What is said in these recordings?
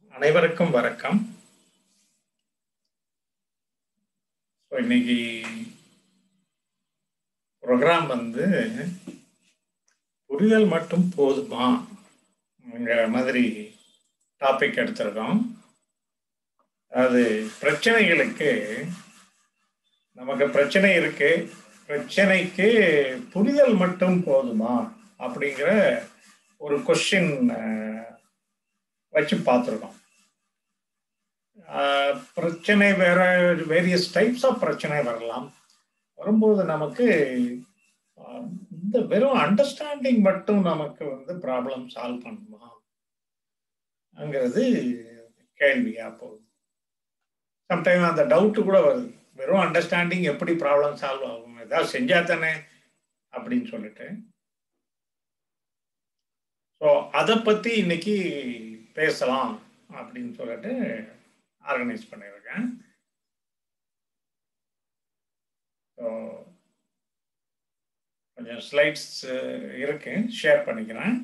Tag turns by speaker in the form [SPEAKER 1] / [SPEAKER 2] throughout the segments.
[SPEAKER 1] அனைவருக்கும் வணக்கம் ஸோ இன்னைக்கு ப்ரோக்ராம் வந்து புரிதல் மட்டும் போதுமா மாதிரி டாபிக் எடுத்திருக்கோம் அது பிரச்சனைகளுக்கு நமக்கு பிரச்சனை இருக்கு பிரச்சனைக்கு புரிதல் மட்டும் போதுமா அப்படிங்கிற ஒரு கொஸ்டின் வச்சு பார்த்துருக்கோம் பிரச்சனை வேற வேரியஸ் டைப்ஸ் ஆஃப் பிரச்சனை வரலாம் வரும்போது நமக்கு இந்த வெறும் அண்டர்ஸ்டாண்டிங் மட்டும் நமக்கு வந்து ப்ராப்ளம் சால்வ் பண்ணுமா அங்கிறது கேள்வியா போகுது சம்டைம் அந்த டவுட்டு கூட வருது வெறும் அண்டர்ஸ்டாண்டிங் எப்படி ப்ராப்ளம் சால்வ் ஆகும் ஏதாவது செஞ்சா தானே அப்படின்னு சொல்லிட்டு ஸோ அதை பற்றி இன்னைக்கு பேசலாம் அப்படின்னு சொல்லிட்டு ஆர்கனைஸ் பண்ணியிருக்கேன் ஸோ கொஞ்சம் ஸ்லைட்ஸ் இருக்கு ஷேர் பண்ணிக்கிறேன்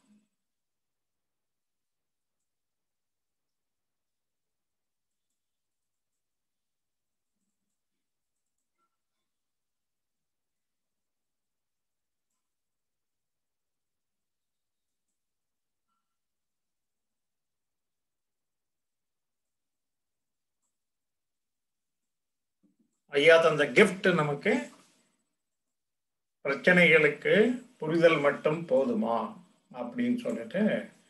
[SPEAKER 1] ஐயா தந்த கிஃப்ட் நமக்கு பிரச்சனைகளுக்கு புரிதல் மட்டும் போதுமா அப்படின்னு சொல்லிட்டு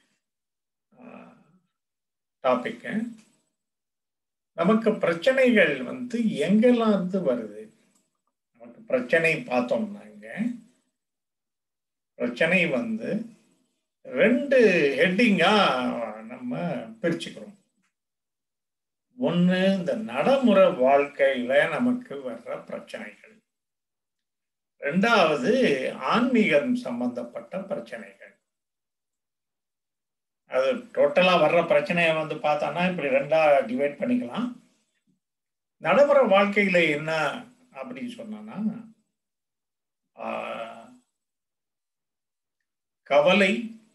[SPEAKER 1] டாபிக்கு நமக்கு பிரச்சனைகள் வந்து எங்கெல்லாம் இருந்து வருது நமக்கு பிரச்சனை பார்த்தோம்னா இங்க பிரச்சனை வந்து ரெண்டு ஹெட்டிங்கா நம்ம பிரிச்சுக்கிறோம் ஒன்று இந்த நடைமுறை வாழ்க்கையில நமக்கு வர்ற பிரச்சனைகள் ரெண்டாவது ஆன்மீகம் சம்பந்தப்பட்ட பிரச்சனைகள் அது டோட்டலா வர்ற பிரச்சனையை வந்து பார்த்தோம்னா இப்படி ரெண்டா டிவைட் பண்ணிக்கலாம் நடைமுறை வாழ்க்கையில என்ன அப்படின்னு சொன்னா கவலை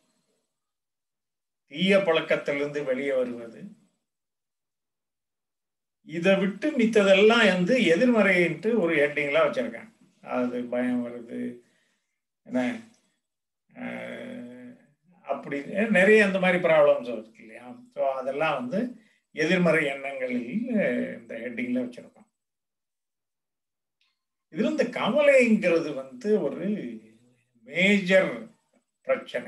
[SPEAKER 1] தீய பழக்கத்திலிருந்து வெளியே வருவது இதை விட்டு மித்ததெல்லாம் வந்து எதிர்மறைன்ட்டு ஒரு ஹெட்டிங்லாம் வச்சிருக்கேன் அது பயம் வருது என்ன அப்படி நிறைய அந்த மாதிரி ப்ராப்ளம்ஸ் இருக்கு இல்லையா ஸோ அதெல்லாம் வந்து எதிர்மறை எண்ணங்களில் இந்த ஹெட்டிங்கில் வச்சிருக்கோம் இதுல இந்த கவலைங்கிறது வந்து ஒரு மேஜர் பிரச்சனை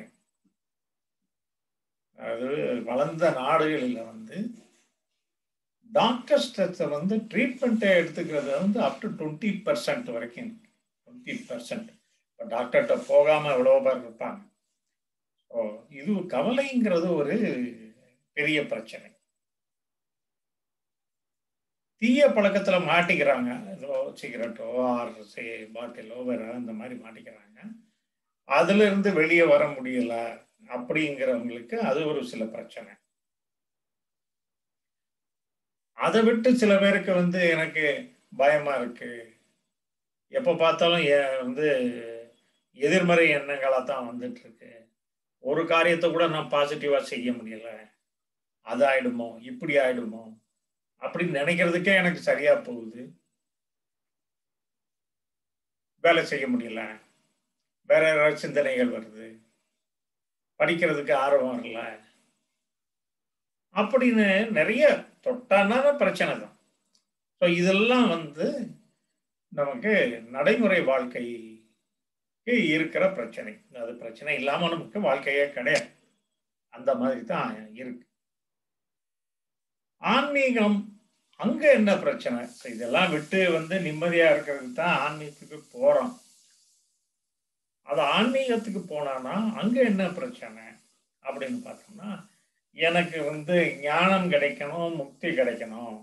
[SPEAKER 1] அது வளர்ந்த நாடுகளில் வந்து டாக்டர்ஸ் வந்து ட்ரீட்மெண்ட்டை எடுத்துக்கிறது வந்து அப் டு டுவெண்ட்டி பர்சன்ட் வரைக்கும் டுவெண்ட்டி பர்சன்ட் இப்போ டாக்டர்கிட்ட போகாமல் எவ்வளோ பேர் இருப்பாங்க ஸோ இது கவலைங்கிறது ஒரு பெரிய பிரச்சனை தீய பழக்கத்தில் மாட்டிக்கிறாங்க ஏதோ சிகரெட்டோ ஆர் பாட்டிலோ வேற இந்த மாதிரி மாட்டிக்கிறாங்க அதுல இருந்து வெளியே வர முடியல அப்படிங்கிறவங்களுக்கு அது ஒரு சில பிரச்சனை அதை விட்டு சில பேருக்கு வந்து எனக்கு பயமா இருக்கு எப்போ பார்த்தாலும் வந்து எதிர்மறை எண்ணங்களாக தான் வந்துட்டு இருக்கு ஒரு காரியத்தை கூட நான் பாசிட்டிவா செய்ய முடியல அது ஆயிடுமோ இப்படி ஆயிடுமோ அப்படின்னு நினைக்கிறதுக்கே எனக்கு சரியா போகுது வேலை செய்ய முடியல வேற ஏதாவது சிந்தனைகள் வருது படிக்கிறதுக்கு ஆர்வம் வரல அப்படின்னு நிறைய தொட்டான பிரச்சனை தான் ஸோ இதெல்லாம் வந்து நமக்கு நடைமுறை வாழ்க்கைக்கு இருக்கிற பிரச்சனை அது பிரச்சனை இல்லாமல் நமக்கு வாழ்க்கையே கிடையாது அந்த மாதிரி தான் இருக்கு ஆன்மீகம் அங்க என்ன பிரச்சனை இதெல்லாம் விட்டு வந்து நிம்மதியா இருக்கிறதுக்கு தான் ஆன்மீகத்துக்கு போறோம் அது ஆன்மீகத்துக்கு போனானா அங்க என்ன பிரச்சனை அப்படின்னு பார்த்தோம்னா எனக்கு வந்து ஞானம் கிடைக்கணும் முக்தி கிடைக்கணும்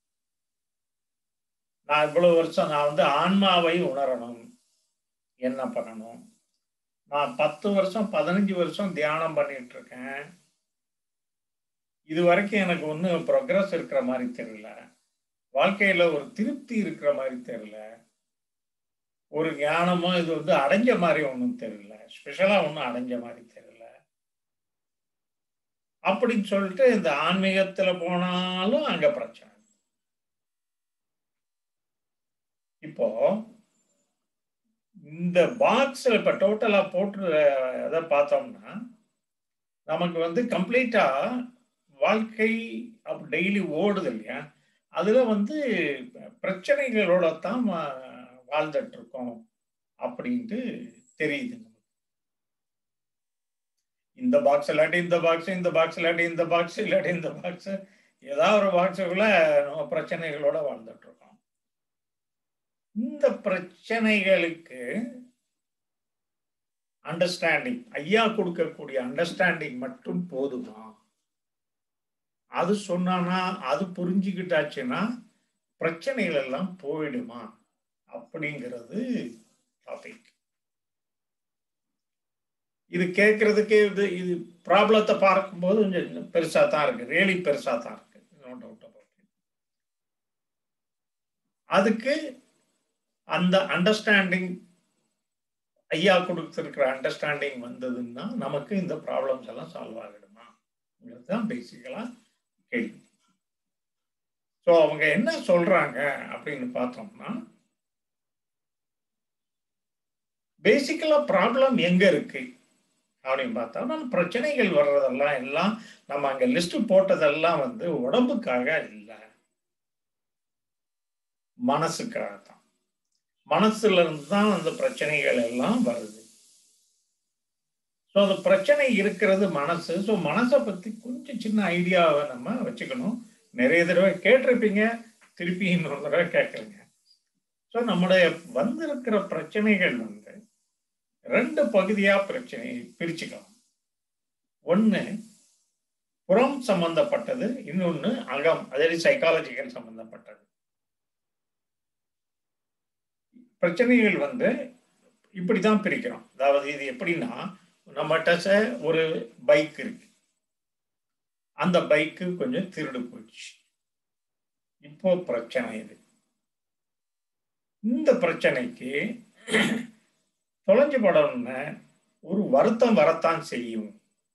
[SPEAKER 1] நான் இவ்வளவு வருஷம் நான் வந்து ஆன்மாவை உணரணும் என்ன பண்ணணும் நான் பத்து வருஷம் பதினஞ்சு வருஷம் தியானம் பண்ணிட்டு இருக்கேன் இது வரைக்கும் எனக்கு ஒன்றும் ப்ரோக்ரஸ் இருக்கிற மாதிரி தெரியல வாழ்க்கையில ஒரு திருப்தி இருக்கிற மாதிரி தெரியல ஒரு ஞானமோ இது வந்து அடைஞ்ச மாதிரி ஒன்றும் தெரியல ஸ்பெஷலா ஒன்றும் அடைஞ்ச மாதிரி தெரியல அப்படின்னு சொல்லிட்டு இந்த ஆன்மீகத்துல போனாலும் அங்க பிரச்சனை இப்போ இந்த பாக்ஸ்ல இப்ப டோட்டலா போட்டு எதை பார்த்தோம்னா நமக்கு வந்து கம்ப்ளீட்டா வாழ்க்கை டெய்லி ஓடுது இல்லையா அதுல வந்து பிரச்சனைகளோட தான் வாழ்ந்துட்டு இருக்கோம் அப்படின்ட்டு தெரியுது இந்த பாக்ஸ் இல்லாட்டி இந்த பாக்ஸ் இந்த பாக்ஸ் இல்லாட்டி இந்த பாக்ஸ் இல்லாட்டி இந்த பாக்ஸ் ஏதாவது ஒரு பாக்ஸுக்குள்ள நம்ம பிரச்சனைகளோட வாழ்ந்துட்டு இருக்கோம் இந்த பிரச்சனைகளுக்கு அண்டர்ஸ்டாண்டிங் ஐயா கொடுக்கக்கூடிய அண்டர்ஸ்டாண்டிங் மட்டும் போதுமா அது சொன்னானா அது புரிஞ்சுக்கிட்டாச்சுன்னா பிரச்சனைகள் எல்லாம் போயிடுமா அப்படிங்கிறது டாபிக் இது கேட்கறதுக்கே இது இது ப்ராப்ளத்தை பார்க்கும்போது கொஞ்சம் பெருசா தான் இருக்கு ரியலி பெருசா தான் இருக்கு நோ டவுட் அபவுட் அதுக்கு அந்த அண்டர்ஸ்டாண்டிங் ஐயா கொடுத்துருக்கிற அண்டர்ஸ்டாண்டிங் வந்ததுன்னா நமக்கு இந்த ப்ராப்ளம்ஸ் எல்லாம் சால்வ் ஆகிடுமா தான் பேசிக்கலா கேள்வி ஸோ அவங்க என்ன சொல்றாங்க அப்படின்னு பார்த்தோம்னா பேசிக்கலா ப்ராப்ளம் எங்க இருக்கு அப்படின்னு பார்த்தா நம்ம பிரச்சனைகள் வர்றதெல்லாம் எல்லாம் நம்ம அங்க லிஸ்ட் போட்டதெல்லாம் வந்து உடம்புக்காக இல்லை மனசுக்காக தான் மனசுல இருந்து தான் அந்த பிரச்சனைகள் எல்லாம் வருது ஸோ அந்த பிரச்சனை இருக்கிறது மனசு ஸோ மனசை பத்தி கொஞ்சம் சின்ன ஐடியாவை நம்ம வச்சுக்கணும் நிறைய தடவை கேட்டிருப்பீங்க திருப்பி இன்னொரு தடவை கேட்குறீங்க ஸோ நம்முடைய வந்திருக்கிற பிரச்சனைகள் வந்து ரெண்டு பகுதியா பிரச்சனை பிரிச்சுக்கலாம் ஒன்று புறம் சம்பந்தப்பட்டது இன்னொன்று அகம் அதே சைக்காலஜிக்கல் சம்பந்தப்பட்டது பிரச்சனைகள் வந்து இப்படிதான் பிரிக்கிறோம் அதாவது இது எப்படின்னா நம்மகிட்ட ஒரு பைக் இருக்கு அந்த பைக்கு கொஞ்சம் திருடு போச்சு இப்போ பிரச்சனை இது இந்த பிரச்சனைக்கு தொலைஞ்சு படம்னு ஒரு வருத்தம் வரத்தான் செய்யும்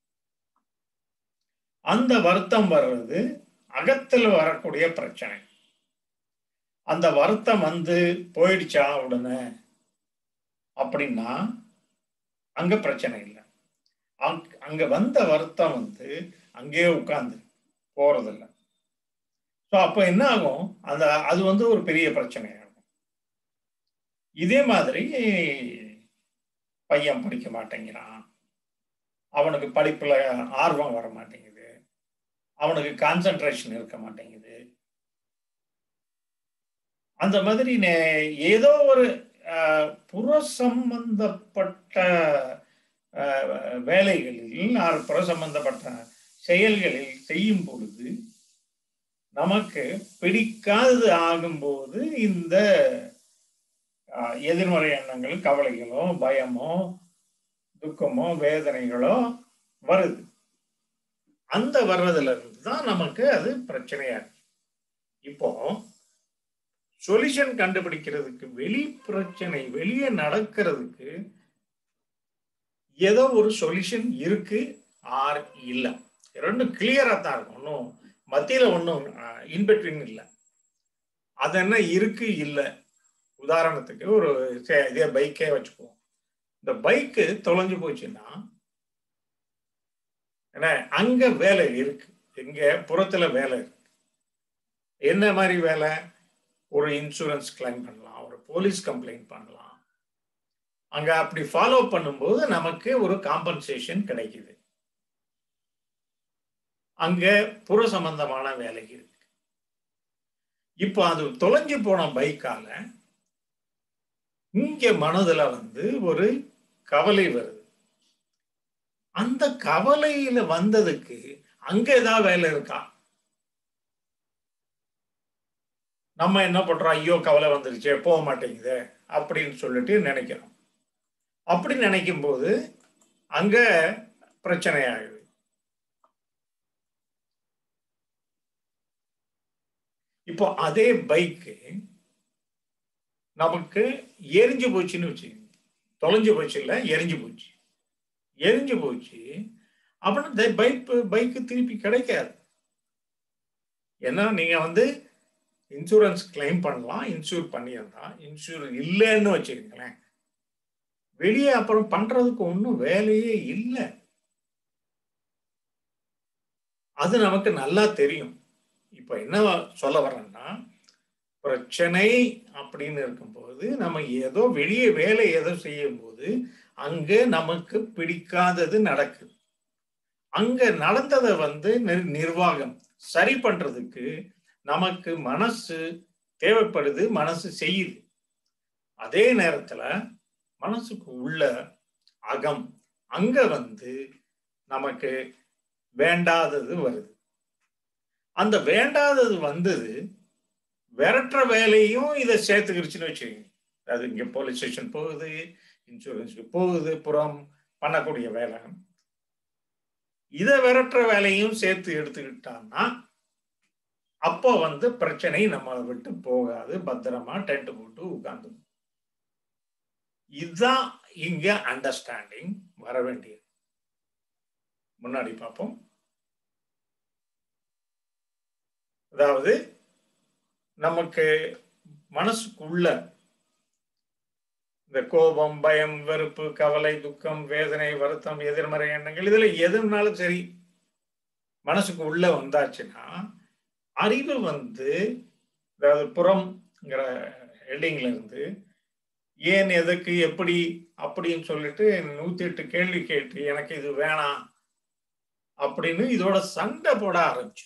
[SPEAKER 1] அந்த வருத்தம் வர்றது அகத்தில் வரக்கூடிய பிரச்சனை அந்த வருத்தம் வந்து போயிடுச்சா உடனே அப்படின்னா அங்க பிரச்சனை இல்லை அங்க வந்த வருத்தம் வந்து அங்கேயே உட்கார்ந்து போறதில்லை ஸோ அப்போ என்ன ஆகும் அந்த அது வந்து ஒரு பெரிய பிரச்சனை ஆகும் இதே மாதிரி பையன் படிக்க மாட்டேங்கிறான் அவனுக்கு படிப்புல ஆர்வம் வர மாட்டேங்குது அவனுக்கு கான்சன்ட்ரேஷன் இருக்க மாட்டேங்குது அந்த மாதிரி ஏதோ ஒரு புற சம்பந்தப்பட்ட வேலைகளில் புற சம்பந்தப்பட்ட செயல்களில் செய்யும் பொழுது நமக்கு பிடிக்காதது ஆகும்போது இந்த எதிர்மறை எண்ணங்கள் கவலைகளோ பயமோ துக்கமோ வேதனைகளோ வருது அந்த வர்றதுல இருந்து தான் நமக்கு அது பிரச்சனையா இருக்கு இப்போ சொல்யூஷன் கண்டுபிடிக்கிறதுக்கு வெளி பிரச்சனை வெளியே நடக்கிறதுக்கு ஏதோ ஒரு சொல்யூஷன் இருக்கு ஆர் இல்லை ரெண்டும் கிளியரா தான் இருக்கும் ஒன்றும் மத்தியில ஒன்றும் இன்பிட்வீன் இல்லை அது என்ன இருக்கு இல்லை உதாரணத்துக்கு ஒரு இதே பைக்கே வச்சுக்குவோம் இந்த பைக்கு தொலைஞ்சு போச்சுன்னா என்ன அங்க வேலை இருக்கு எங்க புறத்துல வேலை இருக்கு என்ன மாதிரி வேலை ஒரு இன்சூரன்ஸ் கிளைம் பண்ணலாம் ஒரு போலீஸ் கம்ப்ளைண்ட் பண்ணலாம் அங்க அப்படி ஃபாலோ பண்ணும்போது நமக்கு ஒரு காம்பன்சேஷன் கிடைக்குது அங்க புற சம்பந்தமான வேலை இருக்கு இப்போ அது தொலைஞ்சு போன பைக்கால இங்க மனதுல வந்து ஒரு கவலை வருது அந்த கவலையில வந்ததுக்கு அங்க ஏதாவது வேலை இருக்கா நம்ம என்ன பண்றோம் ஐயோ கவலை வந்துருச்சே போக மாட்டேங்குது அப்படின்னு சொல்லிட்டு நினைக்கிறோம் அப்படி நினைக்கும் போது அங்க பிரச்சனை ஆகுது இப்போ அதே பைக்கு நமக்கு எரிஞ்சு போச்சுன்னு வச்சுக்கோங்க தொலைஞ்சு போச்சு இல்லை எரிஞ்சு போச்சு எரிஞ்சு போச்சு அப்படின்னா பைக் பைக்கு திருப்பி கிடைக்காது ஏன்னா நீங்க வந்து இன்சூரன்ஸ் கிளைம் பண்ணலாம் இன்சூர் பண்ணியிருந்தா இன்சூர் இல்லைன்னு வச்சுக்கோங்களேன் வெளியே அப்புறம் பண்றதுக்கு ஒன்றும் வேலையே இல்லை அது நமக்கு நல்லா தெரியும் இப்போ என்ன சொல்ல வரேன்னா பிரச்சனை அப்படின்னு இருக்கும்போது நம்ம ஏதோ வெளியே வேலை ஏதோ செய்யும் போது அங்க நமக்கு பிடிக்காதது நடக்குது அங்க நடந்ததை வந்து நிர்வாகம் சரி பண்றதுக்கு நமக்கு மனசு தேவைப்படுது மனசு செய்யுது அதே நேரத்துல மனசுக்கு உள்ள அகம் அங்க வந்து நமக்கு வேண்டாதது வருது அந்த வேண்டாதது வந்தது விரட்டுற வேலையும் இதை சேர்த்துக்கிடுச்சுன்னு வச்சுக்கோங்க அது இங்க போலீஸ் ஸ்டேஷன் போகுது இன்சூரன்ஸுக்கு போகுது புறம் பண்ணக்கூடிய வேலை இதை விரட்டுற வேலையும் சேர்த்து எடுத்துக்கிட்டான்னா அப்போ வந்து பிரச்சனை நம்மளை விட்டு போகாது பத்திரமா டென்ட் போட்டு உட்கார்ந்து இதுதான் இங்க அண்டர்ஸ்டாண்டிங் வர வேண்டியது முன்னாடி பார்ப்போம் அதாவது நமக்கு மனசுக்குள்ள இந்த கோபம் பயம் வெறுப்பு கவலை துக்கம் வேதனை வருத்தம் எதிர்மறை எண்ணங்கள் இதுல எதுனாலும் சரி மனசுக்கு உள்ள வந்தாச்சுன்னா அறிவு வந்து அதாவது புறம்ங்கிற ஹெட்டிங்ல இருந்து ஏன் எதுக்கு எப்படி அப்படின்னு சொல்லிட்டு நூத்தி எட்டு கேள்வி கேட்டு எனக்கு இது வேணாம் அப்படின்னு இதோட சண்டை போட ஆரம்பிச்சு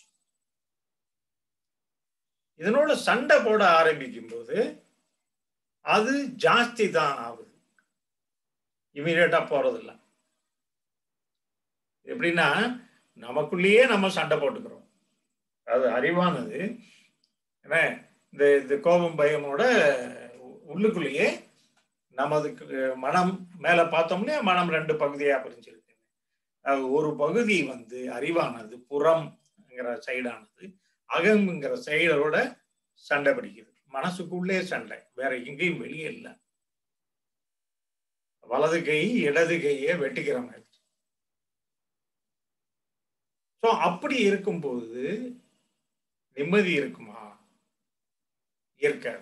[SPEAKER 1] இதனோட சண்டை போட ஆரம்பிக்கும் போது அது ஜாஸ்தி தான் ஆகுது இமீடியட்டா போறதில்ல எப்படின்னா நமக்குள்ளேயே நம்ம சண்டை போட்டுக்கிறோம் அது அறிவானது என்ன இந்த இந்த கோபம் பயமோட உள்ளுக்குள்ளேயே நமது மனம் மேல பார்த்தோம்னா மனம் ரெண்டு பகுதியா பிரிஞ்சிருக்கு ஒரு பகுதி வந்து அறிவானது புறம்ங்கிற சைடானது அகம்ங்கிற சைடோட சண்டை பிடிக்குது மனசுக்குள்ளே சண்டை வேற எங்கேயும் வெளியே இல்லை வலது கை இடது கையை வெட்டிக்கிற மாதிரி ஸோ அப்படி இருக்கும்போது நிம்மதி இருக்குமா இருக்காது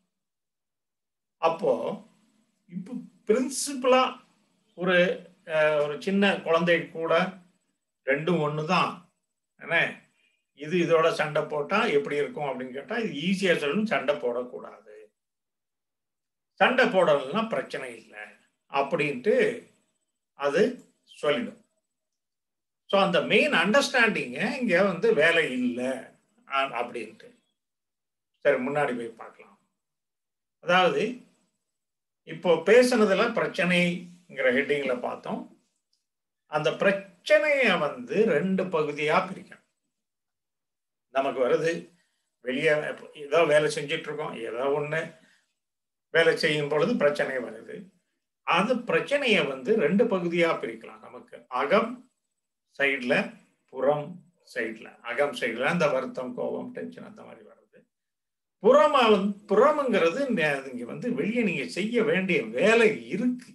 [SPEAKER 1] அப்போ இப்போ பிரின்சிபலா ஒரு ஒரு சின்ன குழந்தை கூட ரெண்டும் ஒன்று தான் என்ன இது இதோட சண்டை போட்டா எப்படி இருக்கும் அப்படின்னு கேட்டா இது ஈஸியா சொல்லணும் சண்டை போடக்கூடாது சண்டை போடலைன்னா பிரச்சனை இல்லை அப்படின்ட்டு அது சொல்லிடும் ஸோ அந்த மெயின் அண்டர்ஸ்டாண்டிங்க இங்க வந்து வேலை இல்லை அப்படின்ட்டு சரி முன்னாடி போய் பார்க்கலாம் அதாவது இப்போ பேசுனதுல பிரச்சனைங்கிற ஹெட்டிங்ல பார்த்தோம் அந்த பிரச்சனைய வந்து ரெண்டு பகுதியா பிரிக்கணும் நமக்கு வருது வெளியே ஏதோ வேலை செஞ்சிட்டு இருக்கோம் ஏதோ ஒண்ணு வேலை செய்யும் பொழுது பிரச்சனை வருது அது பிரச்சனையை வந்து ரெண்டு பகுதியா பிரிக்கலாம் நமக்கு அகம் சைட்ல புறம் சைட்ல அகம் சைட்ல அந்த வருத்தம் கோபம் டென்ஷன் அந்த மாதிரி வருது புறமா வந்து புறமுங்கிறது இங்க வந்து வெளியே நீங்க செய்ய வேண்டிய வேலை இருக்கு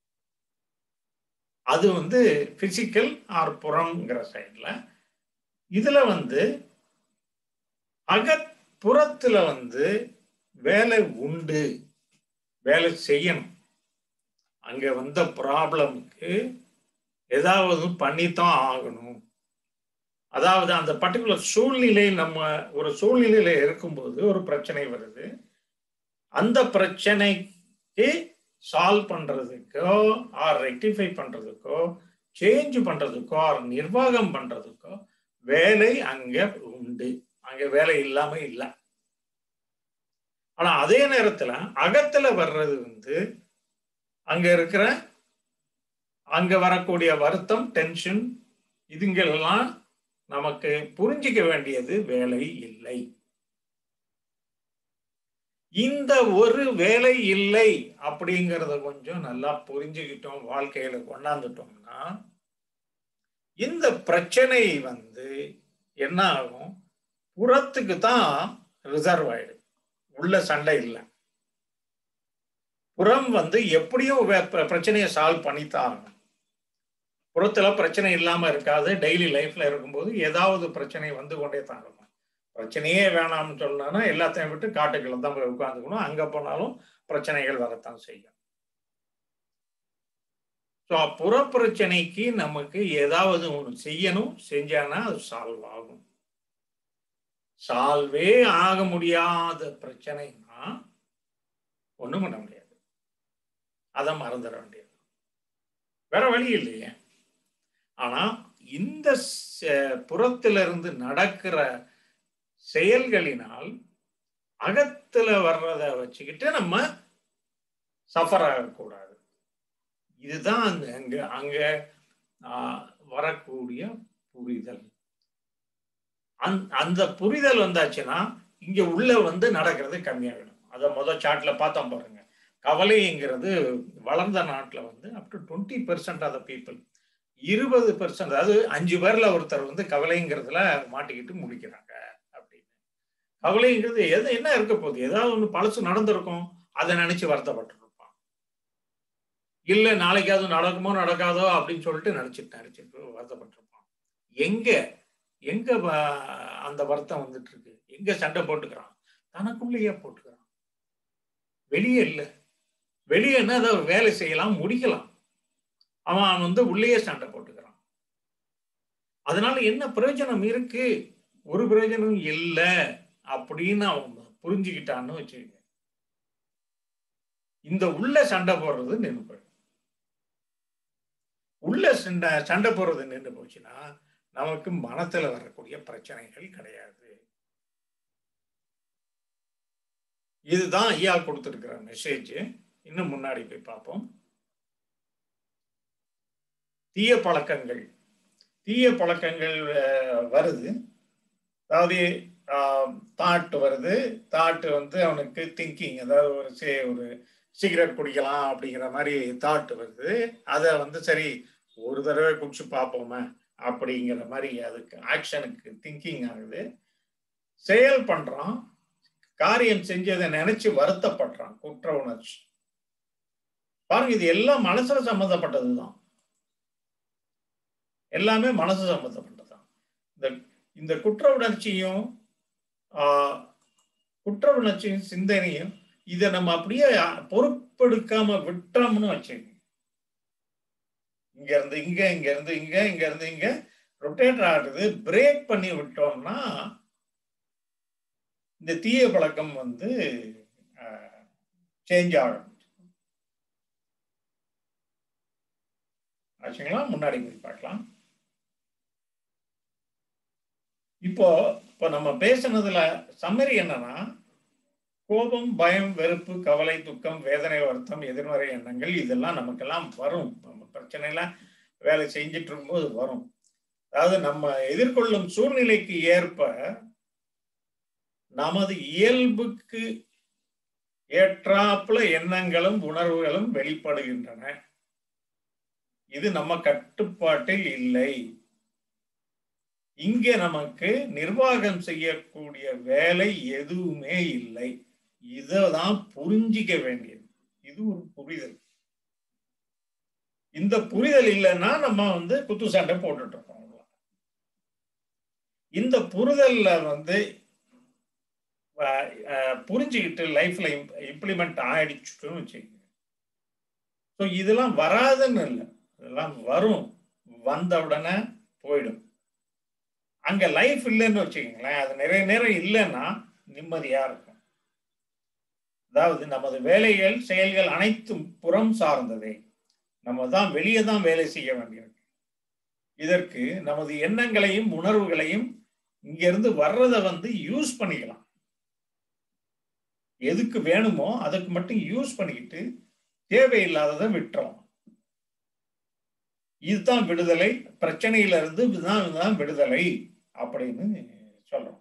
[SPEAKER 1] அது வந்து பிசிக்கல் ஆர் புறம்ங்கிற சைட்ல இதுல வந்து அகப்புறத்துல வந்து வேலை உண்டு வேலை செய்யணும் அங்க வந்த ப்ராப்ளமுக்கு ஏதாவது பண்ணித்தான் ஆகணும் அதாவது அந்த பர்டிகுலர் சூழ்நிலையில் நம்ம ஒரு சூழ்நிலையில இருக்கும்போது ஒரு பிரச்சனை வருது அந்த பிரச்சனைக்கு சால்வ் பண்றதுக்கோ ஆர் ரெக்டிஃபை பண்றதுக்கோ சேஞ்ச் பண்றதுக்கோ ஆர் நிர்வாகம் பண்றதுக்கோ வேலை அங்க உண்டு அங்க வேலை இல்லாம இல்லை ஆனா அதே நேரத்துல அகத்துல வர்றது வந்து அங்க இருக்கிற அங்க வரக்கூடிய வருத்தம் டென்ஷன் இதுங்கெல்லாம் நமக்கு புரிஞ்சிக்க வேண்டியது வேலை இல்லை இந்த ஒரு வேலை இல்லை அப்படிங்கிறத கொஞ்சம் நல்லா புரிஞ்சுக்கிட்டோம் வாழ்க்கையில கொண்டாந்துட்டோம்னா இந்த பிரச்சனை வந்து என்ன ஆகும் புறத்துக்கு தான் ரிசர்வ் ஆயிடும் உள்ள சண்டை இல்லை புறம் வந்து எப்படியும் பிரச்சனையை சால்வ் பண்ணித்தான் ஆகணும் புறத்துல பிரச்சனை இல்லாம இருக்காது டெய்லி லைஃப்ல இருக்கும்போது ஏதாவது பிரச்சனை வந்து கொண்டே தான் இருக்கும் பிரச்சனையே வேணாம்னு சொன்னா எல்லாத்தையும் விட்டு காட்டுக்குள்ள தான் போய் உட்காந்துக்கணும் அங்க போனாலும் பிரச்சனைகள் வரத்தான் செய்யும் ஸோ புற பிரச்சனைக்கு நமக்கு ஏதாவது ஒன்று செய்யணும் செஞ்சானா அது சால்வ் ஆகும் சால்வே ஆக முடியாத பிரச்சனைனா ஒண்ணும் பண்ண முடியாது அதை மறந்துட வேண்டியது வேற வழி இல்லையே ஆனா இந்த புறத்திலிருந்து நடக்கிற செயல்களினால் அகத்துல வர்றத வச்சுக்கிட்டு நம்ம சஃபர் ஆகக்கூடாது இதுதான் அந்த அங்க அங்க வரக்கூடிய புரிதல் அந் அந்த புரிதல் வந்தாச்சுன்னா இங்க உள்ள வந்து நடக்கிறது கம்மியாகிடும் அதை முதல் சார்ட்ல பார்த்தோம் பாருங்க கவலைங்கிறது வளர்ந்த நாட்டில் வந்து up to twenty percent of the people இருபது பெர்சன்ட் அதாவது அஞ்சு பேர்ல ஒருத்தர் வந்து கவலைங்கிறதுல மாட்டிக்கிட்டு முடிக்கிறாங்க அப்படின்னு கவலைங்கிறது எது என்ன இருக்க போகுது ஏதாவது ஒன்று பழசு நடந்திருக்கும் அதை நினைச்சு வருத்தப்பட்டிருப்பான் இல்லை நாளைக்காவது நடக்குமோ நடக்காதோ அப்படின்னு சொல்லிட்டு நினைச்சிட்டு நினைச்சிட்டு வருத்தப்பட்டிருப்பான் எங்க எங்க அந்த வருத்தம் வந்துட்டு இருக்கு எங்க சண்டை போட்டுக்கிறான் தனக்குள்ளேயே போட்டுக்கிறான் வெளியே இல்லை வெளியே என்ன ஏதாவது வேலை செய்யலாம் முடிக்கலாம் அவன் வந்து உள்ளேயே சண்டை போட்டுக்கிறான் அதனால என்ன பிரயோஜனம் இருக்கு ஒரு பிரயோஜனம் இல்லை அப்படின்னு அவன் புரிஞ்சுக்கிட்டான்னு வச்சுக்கோங்க இந்த உள்ள சண்டை போடுறது நின்று போயிடும் உள்ள சண்டை சண்டை போடுறது நின்று போச்சுன்னா நமக்கு மனத்துல வரக்கூடிய பிரச்சனைகள் கிடையாது இதுதான் ஐயா கொடுத்துருக்கிற மெசேஜ் இன்னும் முன்னாடி போய் பார்ப்போம் தீய பழக்கங்கள் தீய பழக்கங்கள் வருது அதாவது தாட் வருது தாட்டு வந்து அவனுக்கு திங்கிங் அதாவது ஒரு சே ஒரு சிகரெட் குடிக்கலாம் அப்படிங்கிற மாதிரி தாட் வருது அதை வந்து சரி ஒரு தடவை குடிச்சு பார்ப்போமே அப்படிங்கிற மாதிரி அதுக்கு ஆக்ஷனுக்கு திங்கிங் ஆகுது செயல் பண்றான் காரியம் செஞ்சதை நினைச்சு வருத்தப்படுறான் குற்ற உணர்ச்சி பாருங்க இது எல்லாம் மனசுல சம்மந்தப்பட்டதுதான் எல்லாமே மனசு சம்பந்தப்பட்டதுதான் இந்த இந்த குற்ற உணர்ச்சியும் குற்ற உணர்ச்சியும் சிந்தனையும் இதை நம்ம அப்படியே பொறுப்பெடுக்காம விட்டோம்னு வச்சுக்கோங்க இங்க இருந்து இங்க இங்க இருந்து இங்க இங்க இருந்து இங்க ரொட்டேட்டர் ஆடுறது பிரேக் பண்ணி விட்டோம்னா இந்த தீய பழக்கம் வந்து சேஞ்ச் ஆகும் ஆச்சுங்களா முன்னாடி போய் பார்க்கலாம் இப்போ இப்போ நம்ம பேசுனதுல சம்மரி என்னன்னா கோபம் பயம் வெறுப்பு கவலை துக்கம் வேதனை வருத்தம் எதிர்மறை எண்ணங்கள் இதெல்லாம் நமக்கெல்லாம் வரும் நம்ம பிரச்சனையில வேலை செஞ்சுட்டு இருக்கும்போது வரும் அதாவது நம்ம எதிர்கொள்ளும் சூழ்நிலைக்கு ஏற்ப நமது இயல்புக்கு ஏற்றாப்புல எண்ணங்களும் உணர்வுகளும் வெளிப்படுகின்றன இது நம்ம கட்டுப்பாட்டில் இல்லை இங்கே நமக்கு நிர்வாகம் செய்யக்கூடிய வேலை எதுவுமே இல்லை இததான் புரிஞ்சிக்க வேண்டியது இது ஒரு புரிதல் இந்த புரிதல் இல்லைன்னா நம்ம வந்து குத்து சண்டை போட்டுட்டு இருக்கோம் இந்த புரிதல்ல வந்து புரிஞ்சுக்கிட்டு லைஃப்ல இம்ப்ளிமெண்ட் ஆயிடுச்சுன்னு வச்சுக்கோங்க ஸோ இதெல்லாம் வராதுன்னு இல்லை இதெல்லாம் வரும் வந்த உடனே போயிடும் அங்க லைஃப் இல்லைன்னு வச்சுக்கோங்களேன் அது நிறைய நேரம் இல்லைன்னா நிம்மதியா இருக்கும் அதாவது நமது வேலைகள் செயல்கள் அனைத்தும் புறம் சார்ந்ததே நம்ம தான் வெளியே தான் வேலை செய்ய வேண்டியிருக்கு இதற்கு நமது எண்ணங்களையும் உணர்வுகளையும் இங்கிருந்து வர்றதை வந்து யூஸ் பண்ணிக்கலாம் எதுக்கு வேணுமோ அதுக்கு மட்டும் யூஸ் பண்ணிக்கிட்டு தேவையில்லாததை விட்டுறோம் இதுதான் விடுதலை பிரச்சனையில இருந்து இதுதான் இதுதான் விடுதலை அப்படின்னு சொல்றோம்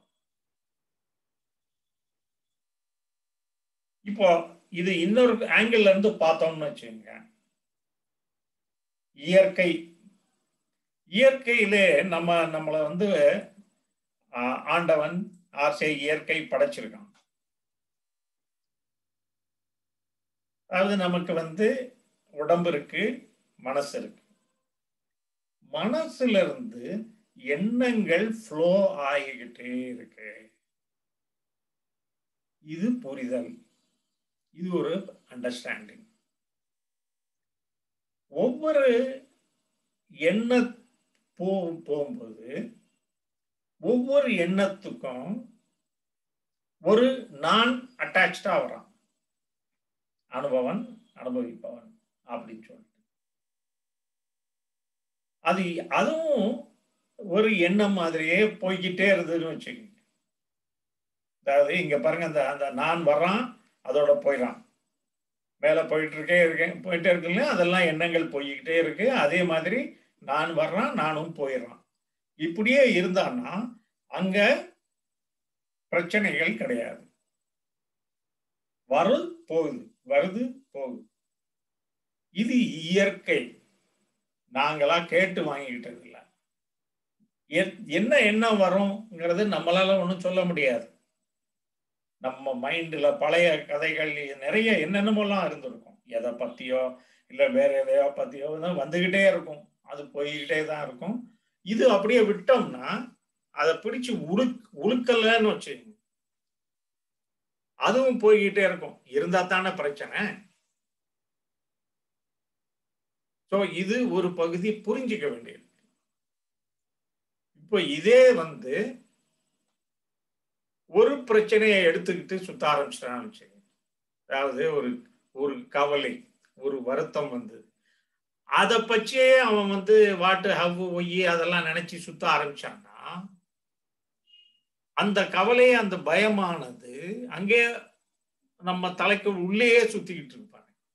[SPEAKER 1] இப்போ இது இன்னொரு ஆங்கிள் இருந்து பார்த்தோம்னு வச்சுங்க இயற்கை இயற்கையிலே நம்ம நம்மளை வந்து ஆண்டவன் ஆசை இயற்கை படைச்சிருக்கான் அதாவது நமக்கு வந்து உடம்பு இருக்கு மனசு இருக்கு மனசுல இருந்து எண்ணங்கள் ஃப்ளோ ஆகிக்கிட்டே இருக்கு இது புரிதல் இது ஒரு அண்டர்ஸ்டாண்டிங் ஒவ்வொரு எண்ண போ போகும்போது ஒவ்வொரு எண்ணத்துக்கும் ஒரு நான் அட்டாச்சா வரான் அனுபவன் அனுபவிப்பவன் அப்படின்னு சொல்லிட்டு அது அதுவும் ஒரு எண்ணம் மாதிரியே போய்கிட்டே இருந்ததுன்னு வச்சுக்கோங்க அதாவது இங்க பாருங்க அந்த அந்த நான் வர்றான் அதோட போயிடறான் மேலே போயிட்டு இருக்கே இருக்கேன் போயிட்டே இருக்குல்ல அதெல்லாம் எண்ணங்கள் போய்கிட்டே இருக்கு அதே மாதிரி நான் வர்றான் நானும் போயிடுறான் இப்படியே இருந்தான்னா அங்க பிரச்சனைகள் கிடையாது வரு போகுது வருது போகுது இது இயற்கை நாங்களா கேட்டு வாங்கிக்கிட்டது இல்லை என்ன எண்ணம் வரும்ங்கிறது நம்மளால ஒன்றும் சொல்ல முடியாது நம்ம மைண்டில் பழைய கதைகள் நிறைய என்னென்னமோலாம் இருந்திருக்கும் எதை பற்றியோ இல்லை வேற எதையோ பற்றியோ தான் வந்துக்கிட்டே இருக்கும் அது போய்கிட்டே தான் இருக்கும் இது அப்படியே விட்டோம்னா அதை பிடிச்சு உழுக் உழுக்கலன்னு வச்சுக்கோங்க அதுவும் போய்கிட்டே இருக்கும் இருந்தா தானே பிரச்சனை ஸோ இது ஒரு பகுதி புரிஞ்சிக்க வேண்டியது இப்போ இதே வந்து ஒரு பிரச்சனையை எடுத்துக்கிட்டு சுத்த ஆரம்பிச்சிட்டான்னு வச்சுக்கோங்க அதாவது ஒரு ஒரு கவலை ஒரு வருத்தம் வந்து அதை பற்றியே அவன் வந்து வாட்டு ஹவ் ஒய்யி அதெல்லாம் நினைச்சு சுத்த ஆரம்பிச்சான்னா அந்த கவலை அந்த பயமானது அங்கே நம்ம தலைக்கு உள்ளேயே சுத்திக்கிட்டு இருப்பாங்க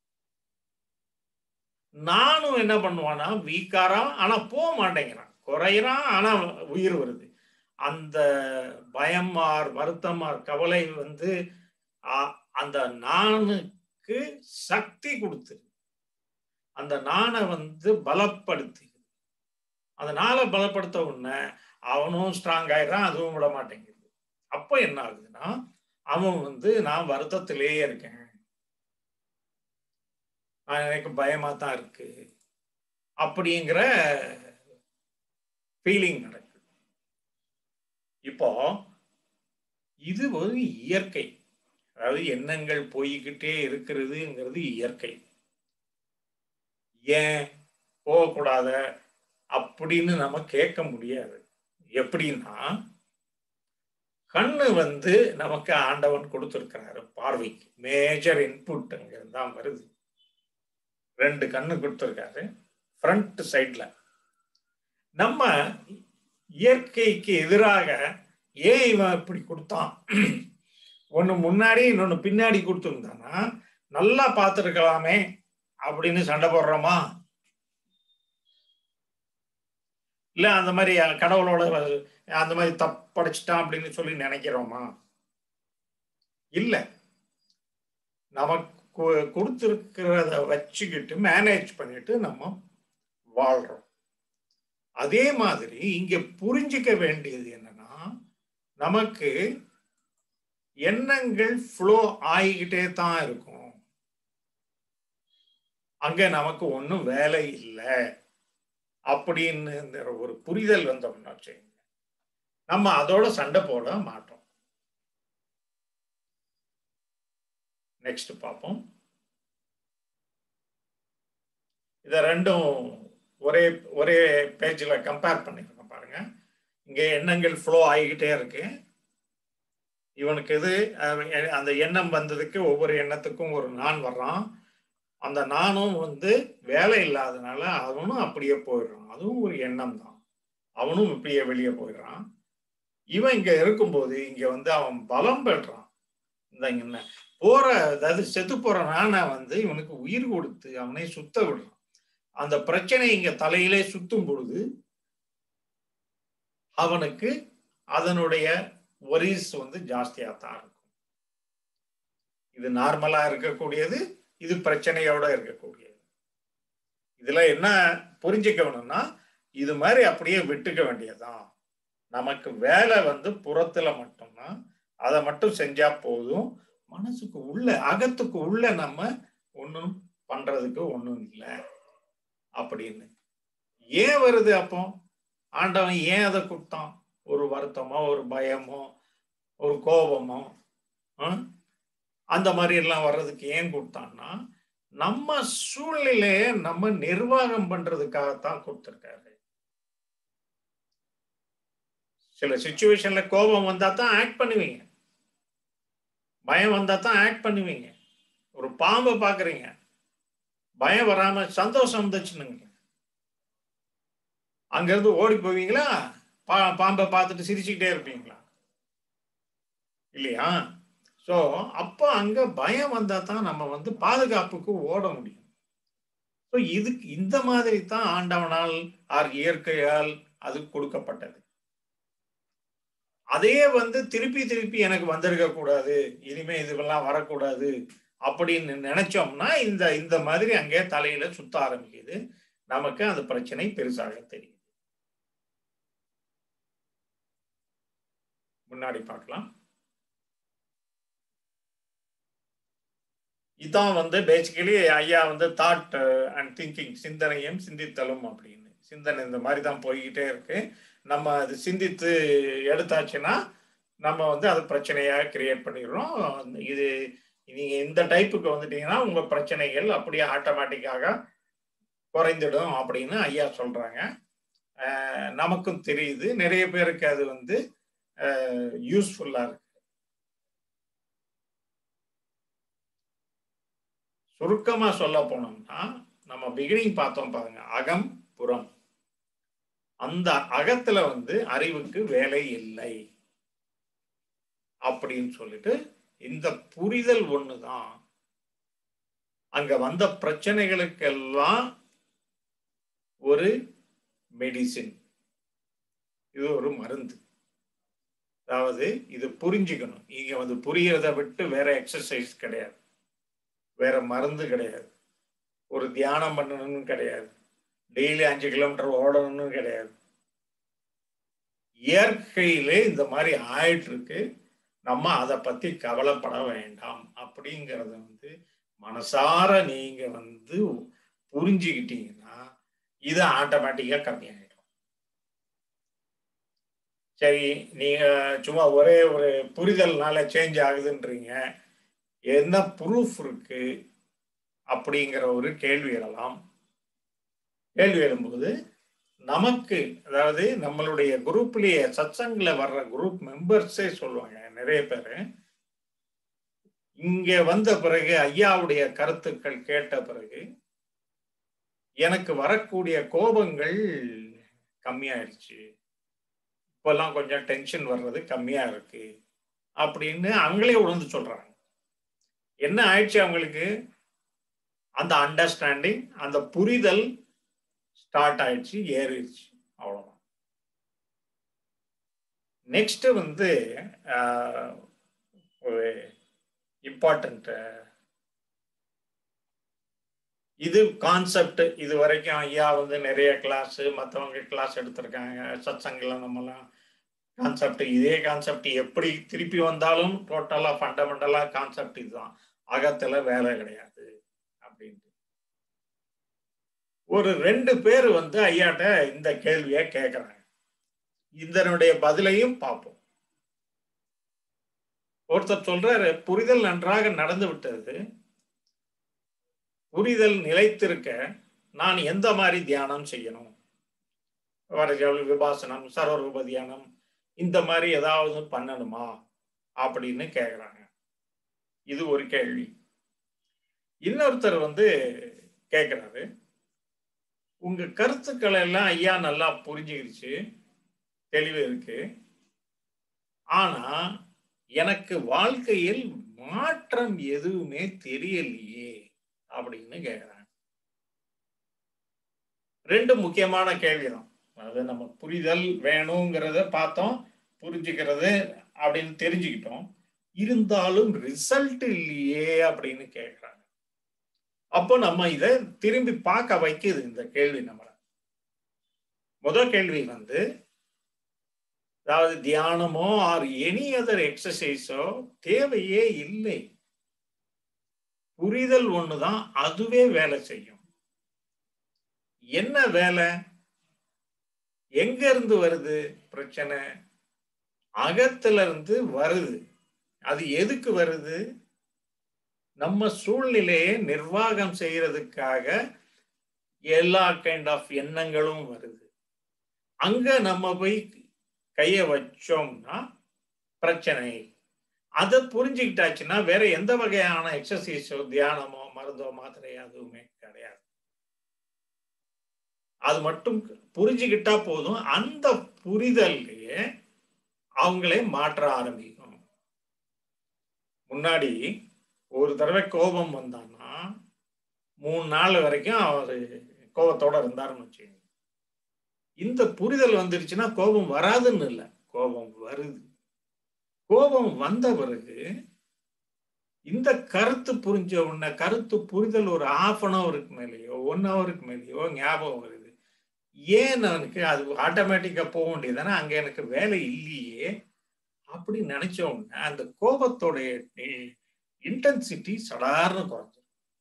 [SPEAKER 1] நானும் என்ன பண்ணுவானா வீக்காரான் ஆனா போக மாட்டேங்கிறான் குறையிறான் ஆனா உயிர் வருது அந்த பயமார் வருத்தமார் கவலை வந்து அந்த நானுக்கு சக்தி கொடுத்துரு அந்த நானை வந்து பலப்படுத்தி அதனால பலப்படுத்த உடனே அவனும் ஸ்ட்ராங் ஆயிடுறான் அதுவும் விட மாட்டேங்குது அப்போ என்ன ஆகுதுன்னா அவன் வந்து நான் வருத்தத்திலேயே இருக்கேன் நான் எனக்கு பயமா தான் இருக்கு அப்படிங்கிற ஃபீலிங் நடக்குது இப்போ இது ஒரு இயற்கை அதாவது எண்ணங்கள் போய்கிட்டே இருக்கிறதுங்கிறது இயற்கை ஏன் போகக்கூடாத அப்படின்னு நம்ம கேட்க முடியாது எப்படின்னா கண்ணு வந்து நமக்கு ஆண்டவன் கொடுத்துருக்கிறாரு பார்வைக்கு மேஜர் இன்புட் அங்கிருந்து தான் வருது ரெண்டு கண்ணு கொடுத்துருக்காரு ஃப்ரண்ட் சைட்ல நம்ம இயற்கைக்கு எதிராக ஏன் இவன் இப்படி கொடுத்தான் ஒன்று முன்னாடி இன்னொன்று பின்னாடி கொடுத்துருந்தானா நல்லா பார்த்துருக்கலாமே அப்படின்னு சண்டை போடுறோமா இல்ல அந்த மாதிரி கடவுளோட அந்த மாதிரி தப்படைச்சிட்டான் அப்படின்னு சொல்லி நினைக்கிறோமா இல்ல நமக்கு கொடுத்துருக்கிறத வச்சுக்கிட்டு மேனேஜ் பண்ணிட்டு நம்ம வாழ்றோம் அதே மாதிரி இங்க புரிஞ்சுக்க வேண்டியது என்னன்னா நமக்கு எண்ணங்கள் ஃப்ளோ ஆகிக்கிட்டே தான் இருக்கும் அங்க நமக்கு ஒன்றும் வேலை இல்லை அப்படின்னு ஒரு புரிதல் வந்தோம்னா வச்சுங்க நம்ம அதோட சண்டை போட மாட்டோம் நெக்ஸ்ட் பார்ப்போம் இத ரெண்டும் ஒரே ஒரே பேஜில் கம்பேர் பண்ணிக்கணும் பாருங்க இங்கே எண்ணங்கள் ஃப்ளோ ஆகிக்கிட்டே இருக்கு இவனுக்கு இது அந்த எண்ணம் வந்ததுக்கு ஒவ்வொரு எண்ணத்துக்கும் ஒரு நான் வர்றான் அந்த நானும் வந்து வேலை இல்லாதனால அவனும் அப்படியே போயிடுறான் அதுவும் ஒரு எண்ணம் தான் அவனும் இப்படியே வெளியே போயிடுறான் இவன் இங்க இருக்கும்போது இங்க வந்து அவன் பலம் பெறான் இந்த என்ன போற அதாவது செத்து போற நானை வந்து இவனுக்கு உயிர் கொடுத்து அவனை சுத்த விடுறான் அந்த பிரச்சனை இங்க தலையிலே சுத்தும் பொழுது அவனுக்கு அதனுடைய ஒரிஸ் வந்து ஜாஸ்தியா தான் இருக்கும் இது நார்மலா இருக்கக்கூடியது இது பிரச்சனையோட இருக்கக்கூடியது இதுல என்ன புரிஞ்சுக்கணும்னா இது மாதிரி அப்படியே விட்டுக்க வேண்டியதுதான் நமக்கு வேலை வந்து புறத்துல மட்டும்தான் அதை மட்டும் செஞ்சா போதும் மனசுக்கு உள்ள அகத்துக்கு உள்ள நம்ம ஒன்றும் பண்றதுக்கு ஒன்றும் இல்லை அப்படின்னு ஏன் வருது அப்போ ஆண்டவன் ஏன் அதை கொடுத்தான் ஒரு வருத்தமோ ஒரு பயமோ ஒரு கோபமோ ஆ? அந்த மாதிரி எல்லாம் வர்றதுக்கு ஏன் கொடுத்தான்னா நம்ம சூழ்நிலையை நம்ம நிர்வாகம் பண்றதுக்காகத்தான் கொடுத்துருக்காரு சில சுச்சுவேஷன்ல கோபம் வந்தா தான் ஆக்ட் பண்ணுவீங்க பயம் வந்தா தான் ஆக்ட் பண்ணுவீங்க ஒரு பாம்பை பாக்குறீங்க பயம் வராம சந்தோஷம் வந்துச்சுன்னு அங்க இருந்து ஓடி போவீங்களா பா பாம்பை பார்த்துட்டு சிரிச்சுக்கிட்டே இருப்பீங்களா இல்லையா ஸோ அப்போ அங்க பயம் வந்தா தான் நம்ம வந்து பாதுகாப்புக்கு ஓட முடியும் ஸோ இதுக்கு இந்த மாதிரி தான் ஆண்டவனால் ஆர் இயற்கையால் அது கொடுக்கப்பட்டது அதே வந்து திருப்பி திருப்பி எனக்கு வந்திருக்க கூடாது இனிமே இதுவெல்லாம் வரக்கூடாது அப்படின்னு நினைச்சோம்னா இந்த இந்த மாதிரி அங்கே தலையில சுத்த ஆரம்பிக்குது நமக்கு அந்த பிரச்சனை பெருசாக தெரியுது முன்னாடி பார்க்கலாம் இதான் வந்து பேசிக்கலி ஐயா வந்து தாட் அண்ட் திங்கிங் சிந்தனையும் சிந்தித்தலும் அப்படின்னு சிந்தனை இந்த மாதிரி தான் போய்கிட்டே இருக்கு நம்ம அது சிந்தித்து எடுத்தாச்சுன்னா நம்ம வந்து அது பிரச்சனையாக கிரியேட் பண்ணிடுறோம் இது நீங்க இந்த டைப்புக்கு வந்துட்டீங்கன்னா உங்க பிரச்சனைகள் அப்படியே ஆட்டோமேட்டிக்காக குறைந்துடும் அப்படின்னு ஐயா சொல்றாங்க அஹ் நமக்கும் தெரியுது நிறைய பேருக்கு அது வந்து யூஸ்ஃபுல்லா இருக்கு சுருக்கமா சொல்ல போனோம்னா நம்ம பிகினிங் பார்த்தோம் பாருங்க அகம் புறம் அந்த அகத்துல வந்து அறிவுக்கு வேலை இல்லை அப்படின்னு சொல்லிட்டு இந்த புரிதல் ஒண்ணுதான் அங்க வந்த பிரச்சனைகளுக்கெல்லாம் ஒரு மெடிசின் இது ஒரு மருந்து அதாவது இது புரிஞ்சுக்கணும் இங்க வந்து புரியறத விட்டு வேற எக்ஸசைஸ் கிடையாது வேற மருந்து கிடையாது ஒரு தியானம் பண்ணணும்னு கிடையாது டெய்லி அஞ்சு கிலோமீட்டர் ஓடணும்னு கிடையாது இயற்கையிலே இந்த மாதிரி ஆயிட்டு இருக்கு நம்ம அதை பத்தி கவலைப்பட வேண்டாம் அப்படிங்கிறத வந்து மனசார நீங்க வந்து புரிஞ்சுக்கிட்டீங்கன்னா இது ஆட்டோமேட்டிக்கா கம்மியாயிடும் சரி நீங்க சும்மா ஒரே ஒரு புரிதல்னால சேஞ்ச் ஆகுதுன்றீங்க என்ன ப்ரூஃப் இருக்கு அப்படிங்கிற ஒரு கேள்வி எழலாம் கேள்வி எழும்போது நமக்கு அதாவது நம்மளுடைய குரூப்லயே சத்சங்கில் வர்ற குரூப் மெம்பர்ஸே சொல்லுவாங்க நிறைய பேர் இங்க வந்த பிறகு ஐயாவுடைய கருத்துக்கள் கேட்ட பிறகு எனக்கு வரக்கூடிய கோபங்கள் கம்மியாயிடுச்சு இப்பெல்லாம் கொஞ்சம் டென்ஷன் வர்றது கம்மியா இருக்கு அப்படின்னு அவங்களே உணர்ந்து சொல்றாங்க என்ன ஆயிடுச்சு அவங்களுக்கு அந்த அண்டர்ஸ்டாண்டிங் அந்த புரிதல் ஸ்டார்ட் ஆயிடுச்சு ஏறிடுச்சு அவ்வளவுதான் நெக்ஸ்ட் வந்து ஒரு இம்பார்ட்டன்ட் இது கான்செப்ட் இது வரைக்கும் ஐயா வந்து நிறைய கிளாஸ் மற்றவங்க கிளாஸ் எடுத்திருக்காங்க சத்சங்கில் நம்மலாம் கான்செப்ட் இதே கான்செப்ட் எப்படி திருப்பி வந்தாலும் டோட்டலாக ஃபண்டமெண்டலாக கான்செப்ட் இதுதான் அகத்தில் வேலை கிடையாது அப்படின்ட்டு ஒரு ரெண்டு பேர் வந்து ஐயாட்ட இந்த கேள்வியை கேட்குறாங்க இதனுடைய பதிலையும் பார்ப்போம் ஒருத்தர் சொல்றாரு புரிதல் நன்றாக நடந்து விட்டது புரிதல் நிலைத்திருக்க நான் எந்த மாதிரி தியானம் செய்யணும் வரஜாவல் விபாசனம் சர்வரூப தியானம் இந்த மாதிரி ஏதாவது பண்ணணுமா அப்படின்னு கேட்குறாங்க இது ஒரு கேள்வி இன்னொருத்தர் வந்து கேட்குறாரு உங்க கருத்துக்களை எல்லாம் ஐயா நல்லா புரிஞ்சுக்கிடுச்சு தெளிவு இருக்கு ஆனா எனக்கு வாழ்க்கையில் மாற்றம் எதுவுமே தெரியலையே அப்படின்னு கேட்குறாங்க ரெண்டு முக்கியமான கேள்விதான் அதாவது நம்ம புரிதல் வேணுங்கிறத பார்த்தோம் புரிஞ்சுக்கிறது அப்படின்னு தெரிஞ்சுக்கிட்டோம் இருந்தாலும் ரிசல்ட் இல்லையே அப்படின்னு கேட்குறாங்க அப்போ நம்ம இதை திரும்பி பார்க்க வைக்குது இந்த கேள்வி நம்மளை முதல் கேள்வி வந்து அதாவது தியானமோ ஆர் எனி அதர் எக்ஸசைஸோ தேவையே இல்லை புரிதல் ஒண்ணுதான் அதுவே வேலை செய்யும் என்ன வேலை எங்க இருந்து வருது பிரச்சனை அகத்துல இருந்து வருது அது எதுக்கு வருது நம்ம சூழ்நிலையை நிர்வாகம் செய்யறதுக்காக எல்லா கைண்ட் ஆஃப் எண்ணங்களும் வருது அங்க நம்ம போய் கைய வச்சோம்னா பிரச்சனை அதை புரிஞ்சுக்கிட்டாச்சுன்னா வேற எந்த வகையான எக்ஸசைஸோ தியானமோ மருந்தோ மாத்திரை அதுவுமே கிடையாது அது மட்டும் புரிஞ்சுக்கிட்டா போதும் அந்த புரிதல்லையே அவங்களே மாற்ற ஆரம்பிக்கும் முன்னாடி ஒரு தடவை கோபம் வந்தான்னா மூணு நாள் வரைக்கும் அவர் கோபத்தோட இருந்தாருன்னு வச்சுக்கோங்க இந்த புரிதல் வந்துருச்சுன்னா கோபம் வராதுன்னு இல்லை கோபம் வருது கோபம் வந்த பிறகு இந்த கருத்து புரிஞ்ச உடனே கருத்து புரிதல் ஒரு ஆஃப் அன் ஹவருக்கு மேலேயோ ஒன் ஹவருக்கு மேலேயோ ஞாபகம் வருது ஏன் எனக்கு அது ஆட்டோமேட்டிக்கா போக வேண்டியதானே அங்க எனக்கு வேலை இல்லையே அப்படி நினைச்ச உடனே அந்த கோபத்தோடைய இன்டென்சிட்டி சடார்னு குறைஞ்சிடும்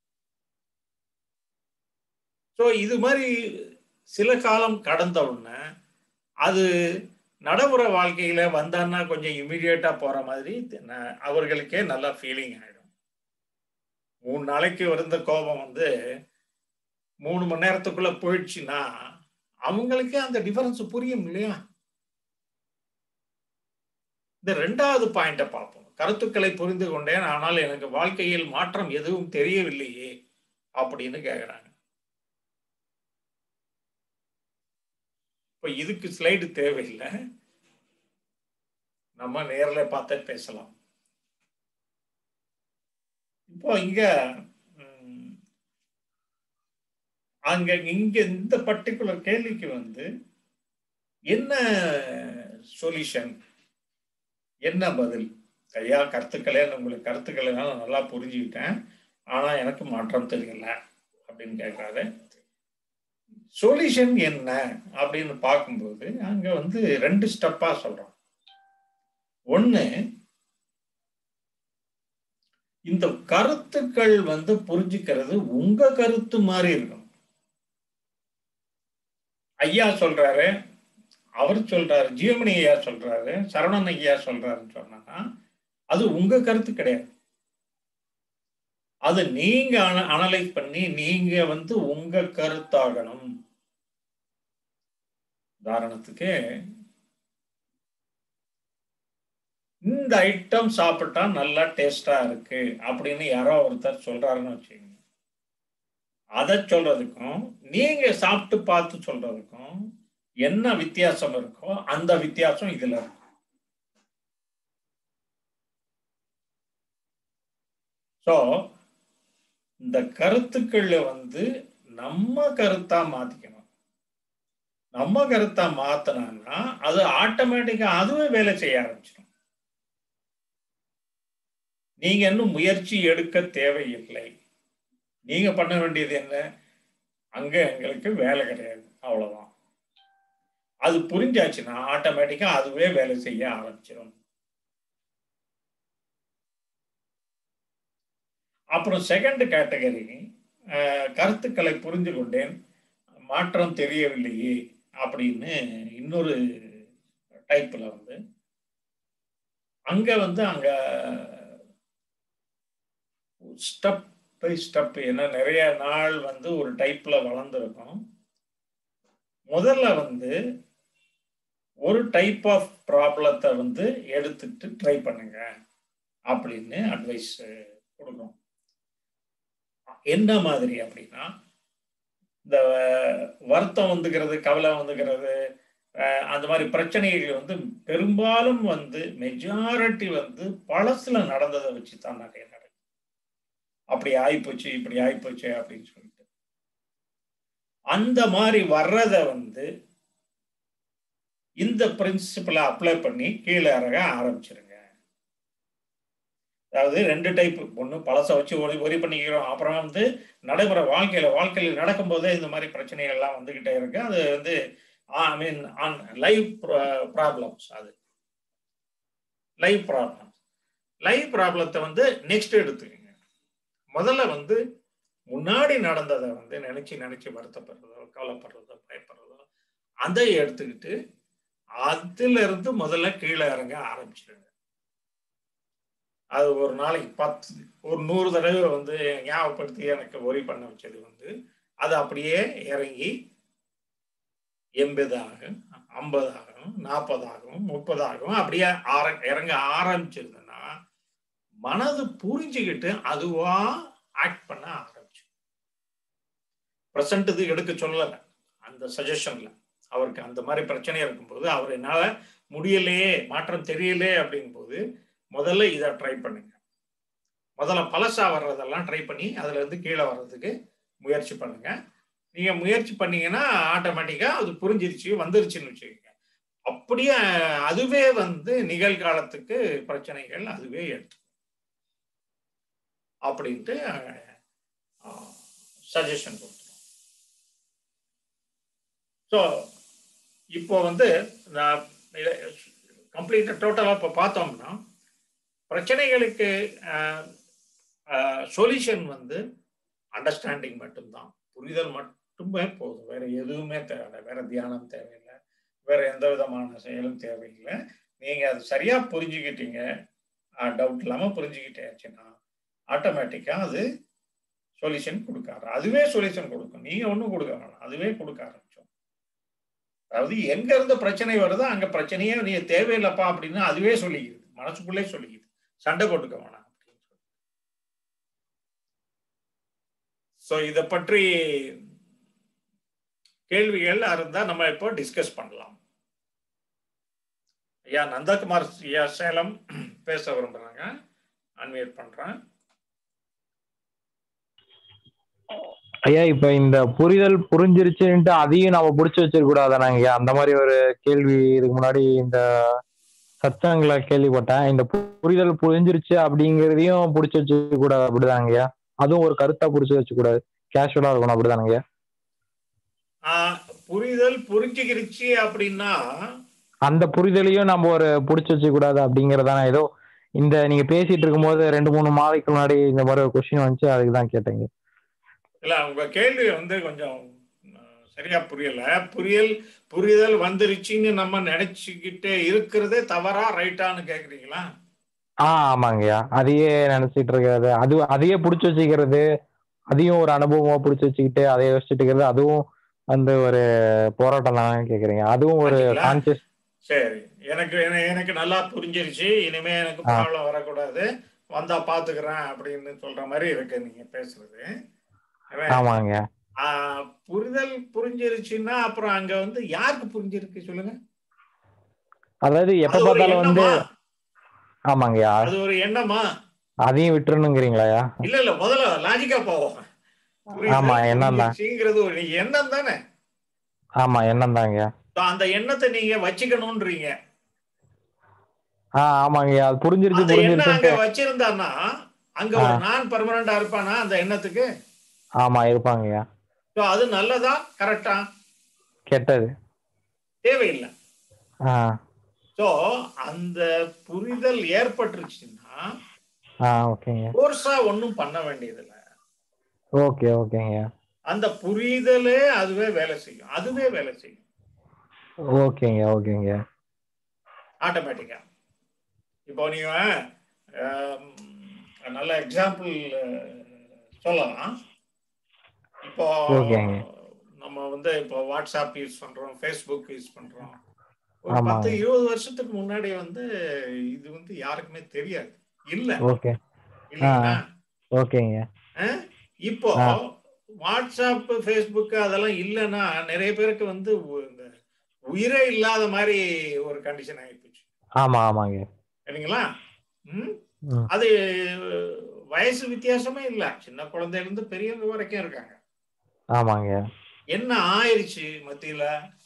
[SPEAKER 1] ஸோ இது மாதிரி சில காலம் கடந்த உடனே அது நடைமுறை வாழ்க்கையில வந்தான்னா கொஞ்சம் இமிடியேட்டா போற மாதிரி அவர்களுக்கே நல்லா ஃபீலிங் ஆயிடும் மூணு நாளைக்கு இருந்த கோபம் வந்து மூணு மணி நேரத்துக்குள்ள போயிடுச்சுன்னா அவங்களுக்கே அந்த டிஃபரன்ஸ் புரியும் இல்லையா இந்த ரெண்டாவது பாயிண்ட பார்ப்போம் கருத்துக்களை புரிந்து கொண்டேன் ஆனால் எனக்கு வாழ்க்கையில் மாற்றம் எதுவும் தெரியவில்லையே அப்படின்னு கேக்குறாங்க இப்போ இதுக்கு ஸ்லைடு தேவையில்லை நம்ம நேர்ல பார்த்தே பேசலாம் இப்போ இங்க அங்க இங்க இந்த பர்டிகுலர் கேள்விக்கு வந்து என்ன சொல்யூஷன் என்ன பதில் ஐயா கருத்துக்களே உங்களுக்கு கருத்துக்களை நான் நல்லா புரிஞ்சுக்கிட்டேன் ஆனா எனக்கு மாற்றம் தெரியல அப்படின்னு கேட்காரு சொல்யூஷன் என்ன அப்படின்னு பார்க்கும்போது அங்க வந்து ரெண்டு ஸ்டெப்பா சொல்றோம் ஒண்ணு இந்த கருத்துக்கள் வந்து புரிஞ்சுக்கிறது உங்க கருத்து மாதிரி இருக்கணும் ஐயா சொல்றாரு அவர் சொல்றாரு ஜீவமணி ஐயா சொல்றாரு சரவணன் ஐயா சொல்றாருன்னு சொன்னா அது உங்க கருத்து கிடையாது அது நீங்க அனலைஸ் பண்ணி நீங்க வந்து உங்க கருத்தாகணும் உதாரணத்துக்கு இந்த ஐட்டம் சாப்பிட்டா நல்லா டேஸ்டா இருக்கு அப்படின்னு யாரோ ஒருத்தர் சொல்றாருன்னு வச்சுக்கோங்க அதை சொல்றதுக்கும் நீங்க சாப்பிட்டு பார்த்து சொல்றதுக்கும் என்ன வித்தியாசம் இருக்கோ அந்த வித்தியாசம் இதுல இருக்கும் ஸோ இந்த கருத்துக்கள்ல வந்து நம்ம கருத்தா மாத்திக்கணும் நம்ம கருத்தா மாத்தினா அது ஆட்டோமேட்டிக்கா அதுவே வேலை செய்ய ஆரம்பிச்சிடும் நீங்க இன்னும் முயற்சி எடுக்க தேவையில்லை நீங்க பண்ண வேண்டியது என்ன அங்க எங்களுக்கு வேலை கிடையாது அவ்வளவுதான் அது புரிஞ்சாச்சுன்னா ஆட்டோமேட்டிக்கா அதுவே வேலை செய்ய ஆரம்பிச்சிடும் அப்புறம் செகண்ட் கேட்டகரி கருத்துக்களை புரிந்து கொண்டேன் மாற்றம் தெரியவில்லையே அப்படின்னு இன்னொரு டைப்ல வந்து அங்க வந்து அங்க ஸ்டெப் பை ஸ்டெப் ஏன்னா நிறைய நாள் வந்து ஒரு டைப்ல வளர்ந்துருக்கும் முதல்ல வந்து ஒரு டைப் ஆஃப் ப்ராப்ளத்தை வந்து எடுத்துட்டு ட்ரை பண்ணுங்க அப்படின்னு அட்வைஸ் கொடுக்கும் என்ன மாதிரி அப்படின்னா இந்த வருத்தம் வந்துக்கிறது கவலை வந்துக்கிறது அந்த மாதிரி பிரச்சனைகள் வந்து பெரும்பாலும் வந்து மெஜாரிட்டி வந்து பழசுல நடந்ததை வச்சு தான் நிறைய நடக்கும் அப்படி ஆயிப்போச்சு இப்படி ஆயிப்போச்சு அப்படின்னு சொல்லிட்டு அந்த மாதிரி வர்றத வந்து இந்த பிரின்சிபலை அப்ளை பண்ணி கீழே இறங்க ஆரம்பிச்சிருங்க அதாவது ரெண்டு டைப் ஒன்று பழசை வச்சு ஒரி ஒரி பண்ணிக்கிறோம் அப்புறம் வந்து நடைமுறை வாழ்க்கையில வாழ்க்கையில் நடக்கும்போதே இந்த மாதிரி பிரச்சனைகள் எல்லாம் வந்துகிட்டே இருக்கு அது வந்து I mean on live problems அது லைவ் ப்ராப்ளம்ஸ் லைவ் ப்ராப்ளத்தை வந்து நெக்ஸ்ட் எடுத்துக்கங்க முதல்ல வந்து முன்னாடி நடந்ததை வந்து நினைச்சு நினைச்சு வருத்தப்படுறதோ கவலைப்படுறதோ பயப்படுறதோ அதை எடுத்துக்கிட்டு அதுல இருந்து முதல்ல கீழே இறங்க ஆரம்பிச்சிருங்க அது ஒரு நாளைக்கு பத்து ஒரு நூறு தடவை வந்து ஞாபகப்படுத்தி எனக்கு ஒரி பண்ண வச்சது வந்து அது அப்படியே இறங்கி எண்பது ஆகும் ஐம்பது ஆகும் நாற்பது ஆகும் முப்பது ஆகும் அப்படியே ஆர இறங்க ஆரம்பிச்சிருந்ததுன்னா மனது புரிஞ்சுக்கிட்டு அதுவா ஆக்ட் பண்ண ஆரம்பிச்சு ப்ரெசன்ட் இது எடுக்க சொல்லலை அந்த சஜஷன்ல அவருக்கு அந்த மாதிரி பிரச்சனை இருக்கும்போது அவர் என்னால முடியலையே மாற்றம் தெரியலையே அப்படிங்கும்போது முதல்ல இதை ட்ரை பண்ணுங்க முதல்ல பழசா வர்றதெல்லாம் ட்ரை பண்ணி அதுல இருந்து கீழே வர்றதுக்கு முயற்சி பண்ணுங்க நீங்க முயற்சி பண்ணீங்கன்னா ஆட்டோமேட்டிக்கா அது புரிஞ்சிருச்சு வந்துருச்சுன்னு வச்சுக்கோங்க அப்படியே அதுவே வந்து நிகழ்காலத்துக்கு பிரச்சனைகள் அதுவே எடுத்து அப்படின்ட்டு சஜஷன் கொடுத்துரும் ஸோ இப்போ வந்து நான் கம்ப்ளீட்டாக டோட்டலாக இப்போ பார்த்தோம்னா பிரச்சனைகளுக்கு சொல்யூஷன் வந்து அண்டர்ஸ்டாண்டிங் மட்டும்தான் புரிதல் மட்டுமே போதும் வேற எதுவுமே தேவையில்லை வேற தியானம் தேவையில்லை வேற எந்த விதமான செயலும் தேவையில்லை நீங்க அது சரியா புரிஞ்சுக்கிட்டீங்க டவுட் இல்லாம புரிஞ்சுக்கிட்டேச்சுன்னா ஆட்டோமேட்டிக்கா அது சொல்யூஷன் கொடுக்காரு அதுவே சொல்யூஷன் கொடுக்கும் நீங்க ஒன்றும் கொடுக்க வேணாம் அதுவே கொடுக்க ஆரம்பிச்சோம் அதாவது எங்க இருந்து பிரச்சனை வருதோ அங்க பிரச்சனையே நீ தேவையில்லைப்பா அப்படின்னு அதுவே சொல்லிக்குது மனசுக்குள்ளே சொல்லிக்குது சண்டை போட்டுக்க வேணாம் அப்படின்னு சொல்லி ஸோ இதை பற்றி கேள்விகள் இருந்தா நம்ம இப்போ டிஸ்கஸ் பண்ணலாம் ஐயா நந்தகுமார் ஐயா சேலம் பேச விரும்புறாங்க அன்மியூட் பண்றேன்
[SPEAKER 2] ஐயா இப்ப இந்த புரிதல் புரிஞ்சிருச்சுன்ட்டு அதையும் நம்ம புடிச்சு வச்சிருக்க கூடாதானாங்க அந்த மாதிரி ஒரு கேள்வி இதுக்கு முன்னாடி இந்த சத்தங்களை கேள்விப்பட்டேன் இந்த புரிதல் புரிஞ்சிருச்சு அப்படிங்கிறதையும் புடிச்சு வச்சுக்க கூடாது அப்படிதாங்கய்யா அதுவும் ஒரு கருத்தா புடிச்சு வச்சுக்க கூடாது கேஷுவலா இருக்கணும் அப்படிதானங்கய்யா
[SPEAKER 1] புரிதல் புரிஞ்சுக்கிருச்சு அப்படின்னா
[SPEAKER 2] அந்த புரிதலையும் நம்ம ஒரு புடிச்சு வச்சுக்க கூடாது அப்படிங்கறதான ஏதோ இந்த நீங்க பேசிட்டு இருக்கும்போது ரெண்டு மூணு மாதத்துக்கு முன்னாடி இந்த மாதிரி ஒரு கொஸ்டின் வந்துச்சு அதுக்கு தான் கேட்டேங்க
[SPEAKER 1] இல்ல உங்க கேள்வி வந்து கொஞ்சம் சரியா புரியல புரியல் புரிதல் வந்துருச்சுன்னு நம்ம நினைச்சுக்கிட்டே இருக்கிறதே தவறா ரைட்டான்னு கேக்குறீங்களா
[SPEAKER 2] ஆ ஆமாங்கய்யா அதையே நினைச்சிட்டு இருக்கிறது அது அதையே புடிச்சு வச்சுக்கிறது அதையும் ஒரு அனுபவமா புடிச்சு வச்சுக்கிட்டு அதை யோசிச்சுட்டு இருக்கிறது அதுவும் வந்து ஒரு போராட்டம் தான் கேக்குறீங்க அதுவும் ஒரு கான்சியஸ்
[SPEAKER 1] சரி எனக்கு எனக்கு நல்லா புரிஞ்சிருச்சு இனிமே எனக்கு ப்ராப்ளம் வரக்கூடாது வந்தா பாத்துக்கிறேன் அப்படின்னு சொல்ற மாதிரி இருக்கு நீங்க பேசுறது
[SPEAKER 2] ஆமாங்க
[SPEAKER 1] புரிதல் புரிஞ்சிருச்சுன்னா அப்புறம் அங்க வந்து யாருக்கு புரிஞ்சிருக்கு சொல்லுங்க
[SPEAKER 2] அதாவது எப்ப பார்த்தாலும் வந்து ஆமாங்கய்யா
[SPEAKER 1] அது ஒரு எண்ணமா
[SPEAKER 2] அதையும் விட்டுறணுங்கிறீங்களா
[SPEAKER 1] இல்ல இல்ல முதல்ல லாஜிக்கா போவோம்
[SPEAKER 2] ஆமா எண்ணம் தான்
[SPEAKER 1] ஒரு எண்ணம் தானே
[SPEAKER 2] ஆமா எண்ணம் தாங்க
[SPEAKER 1] அந்த எண்ணத்தை நீங்க வச்சுக்கணும்ன்றீங்க
[SPEAKER 2] ஆஹ் ஆமாங்கய்யா அது புரிஞ்சிருச்சு
[SPEAKER 1] அந்த எண்ணம் அங்க
[SPEAKER 2] புரிஞ்சிருச்சு
[SPEAKER 1] வச்சிருந்தான்னா அங்க ஒரு நான் பர்மனண்டா இருப்பானா அந்த எண்ணத்துக்கு
[SPEAKER 2] ஆமா இருப்பாங்கய்யா
[SPEAKER 1] So, அது நல்லதா கரெக்டா
[SPEAKER 2] கெட்டது
[SPEAKER 1] தேவையில்லை
[SPEAKER 2] ஆஹ்
[SPEAKER 1] சோ அந்த புரிதல் ஏற்பட்டுருச்சுன்னா
[SPEAKER 2] ஆஹ் ஓகேங்க
[SPEAKER 1] கோர்ஸா ஒன்றும் பண்ண வேண்டியதில்லை
[SPEAKER 2] ஓகே ஓகேங்கய்யா
[SPEAKER 1] அந்த புரிதலே அதுவே வேலை செய்யும் அதுவே வேலை செய்யும்
[SPEAKER 2] ஓகேங்க ஓகேங்க
[SPEAKER 1] ஆட்டோமேட்டிக்கா இப்போ நீங்க ஆம், நல்ல எக்ஸாம்பிள் சொல்லலாம் இப்போ
[SPEAKER 2] ஓகேங்க.
[SPEAKER 1] நம்ம வந்து இப்போ வாட்ஸ்அப் யூஸ் பண்றோம் ஃபேஸ்புக் யூஸ் பண்றோம் ஒரு
[SPEAKER 2] ஆமாங்க.
[SPEAKER 1] பத்து இருபது வருஷத்துக்கு முன்னாடி வந்து இது வந்து யாருக்குமே தெரியாது இல்ல
[SPEAKER 2] ஓகே
[SPEAKER 1] இல்லைங்களா
[SPEAKER 2] ஓகேங்க
[SPEAKER 1] அஹ்? இப்போ
[SPEAKER 2] ஆ.
[SPEAKER 1] வாட்ஸ்அப் ஃபேஸ்புக் அதெல்லாம் இல்லைன்னா நிறைய பேருக்கு வந்து உ- இந்த உயிரே இல்லாத மாதிரி ஒரு கண்டிஷன் ஆகிப்போச்சு
[SPEAKER 2] ஆமா ஆமாங்க
[SPEAKER 1] இல்லைங்களா ம்
[SPEAKER 2] ம்.
[SPEAKER 1] அது வயசு வித்தியாசமே இல்ல சின்ன குழந்தையில இருந்து பெரியவங்க வரைக்கும் இருக்காங்க
[SPEAKER 2] ஆமாங்க
[SPEAKER 1] என்ன ஆயிருச்சு மத்தியில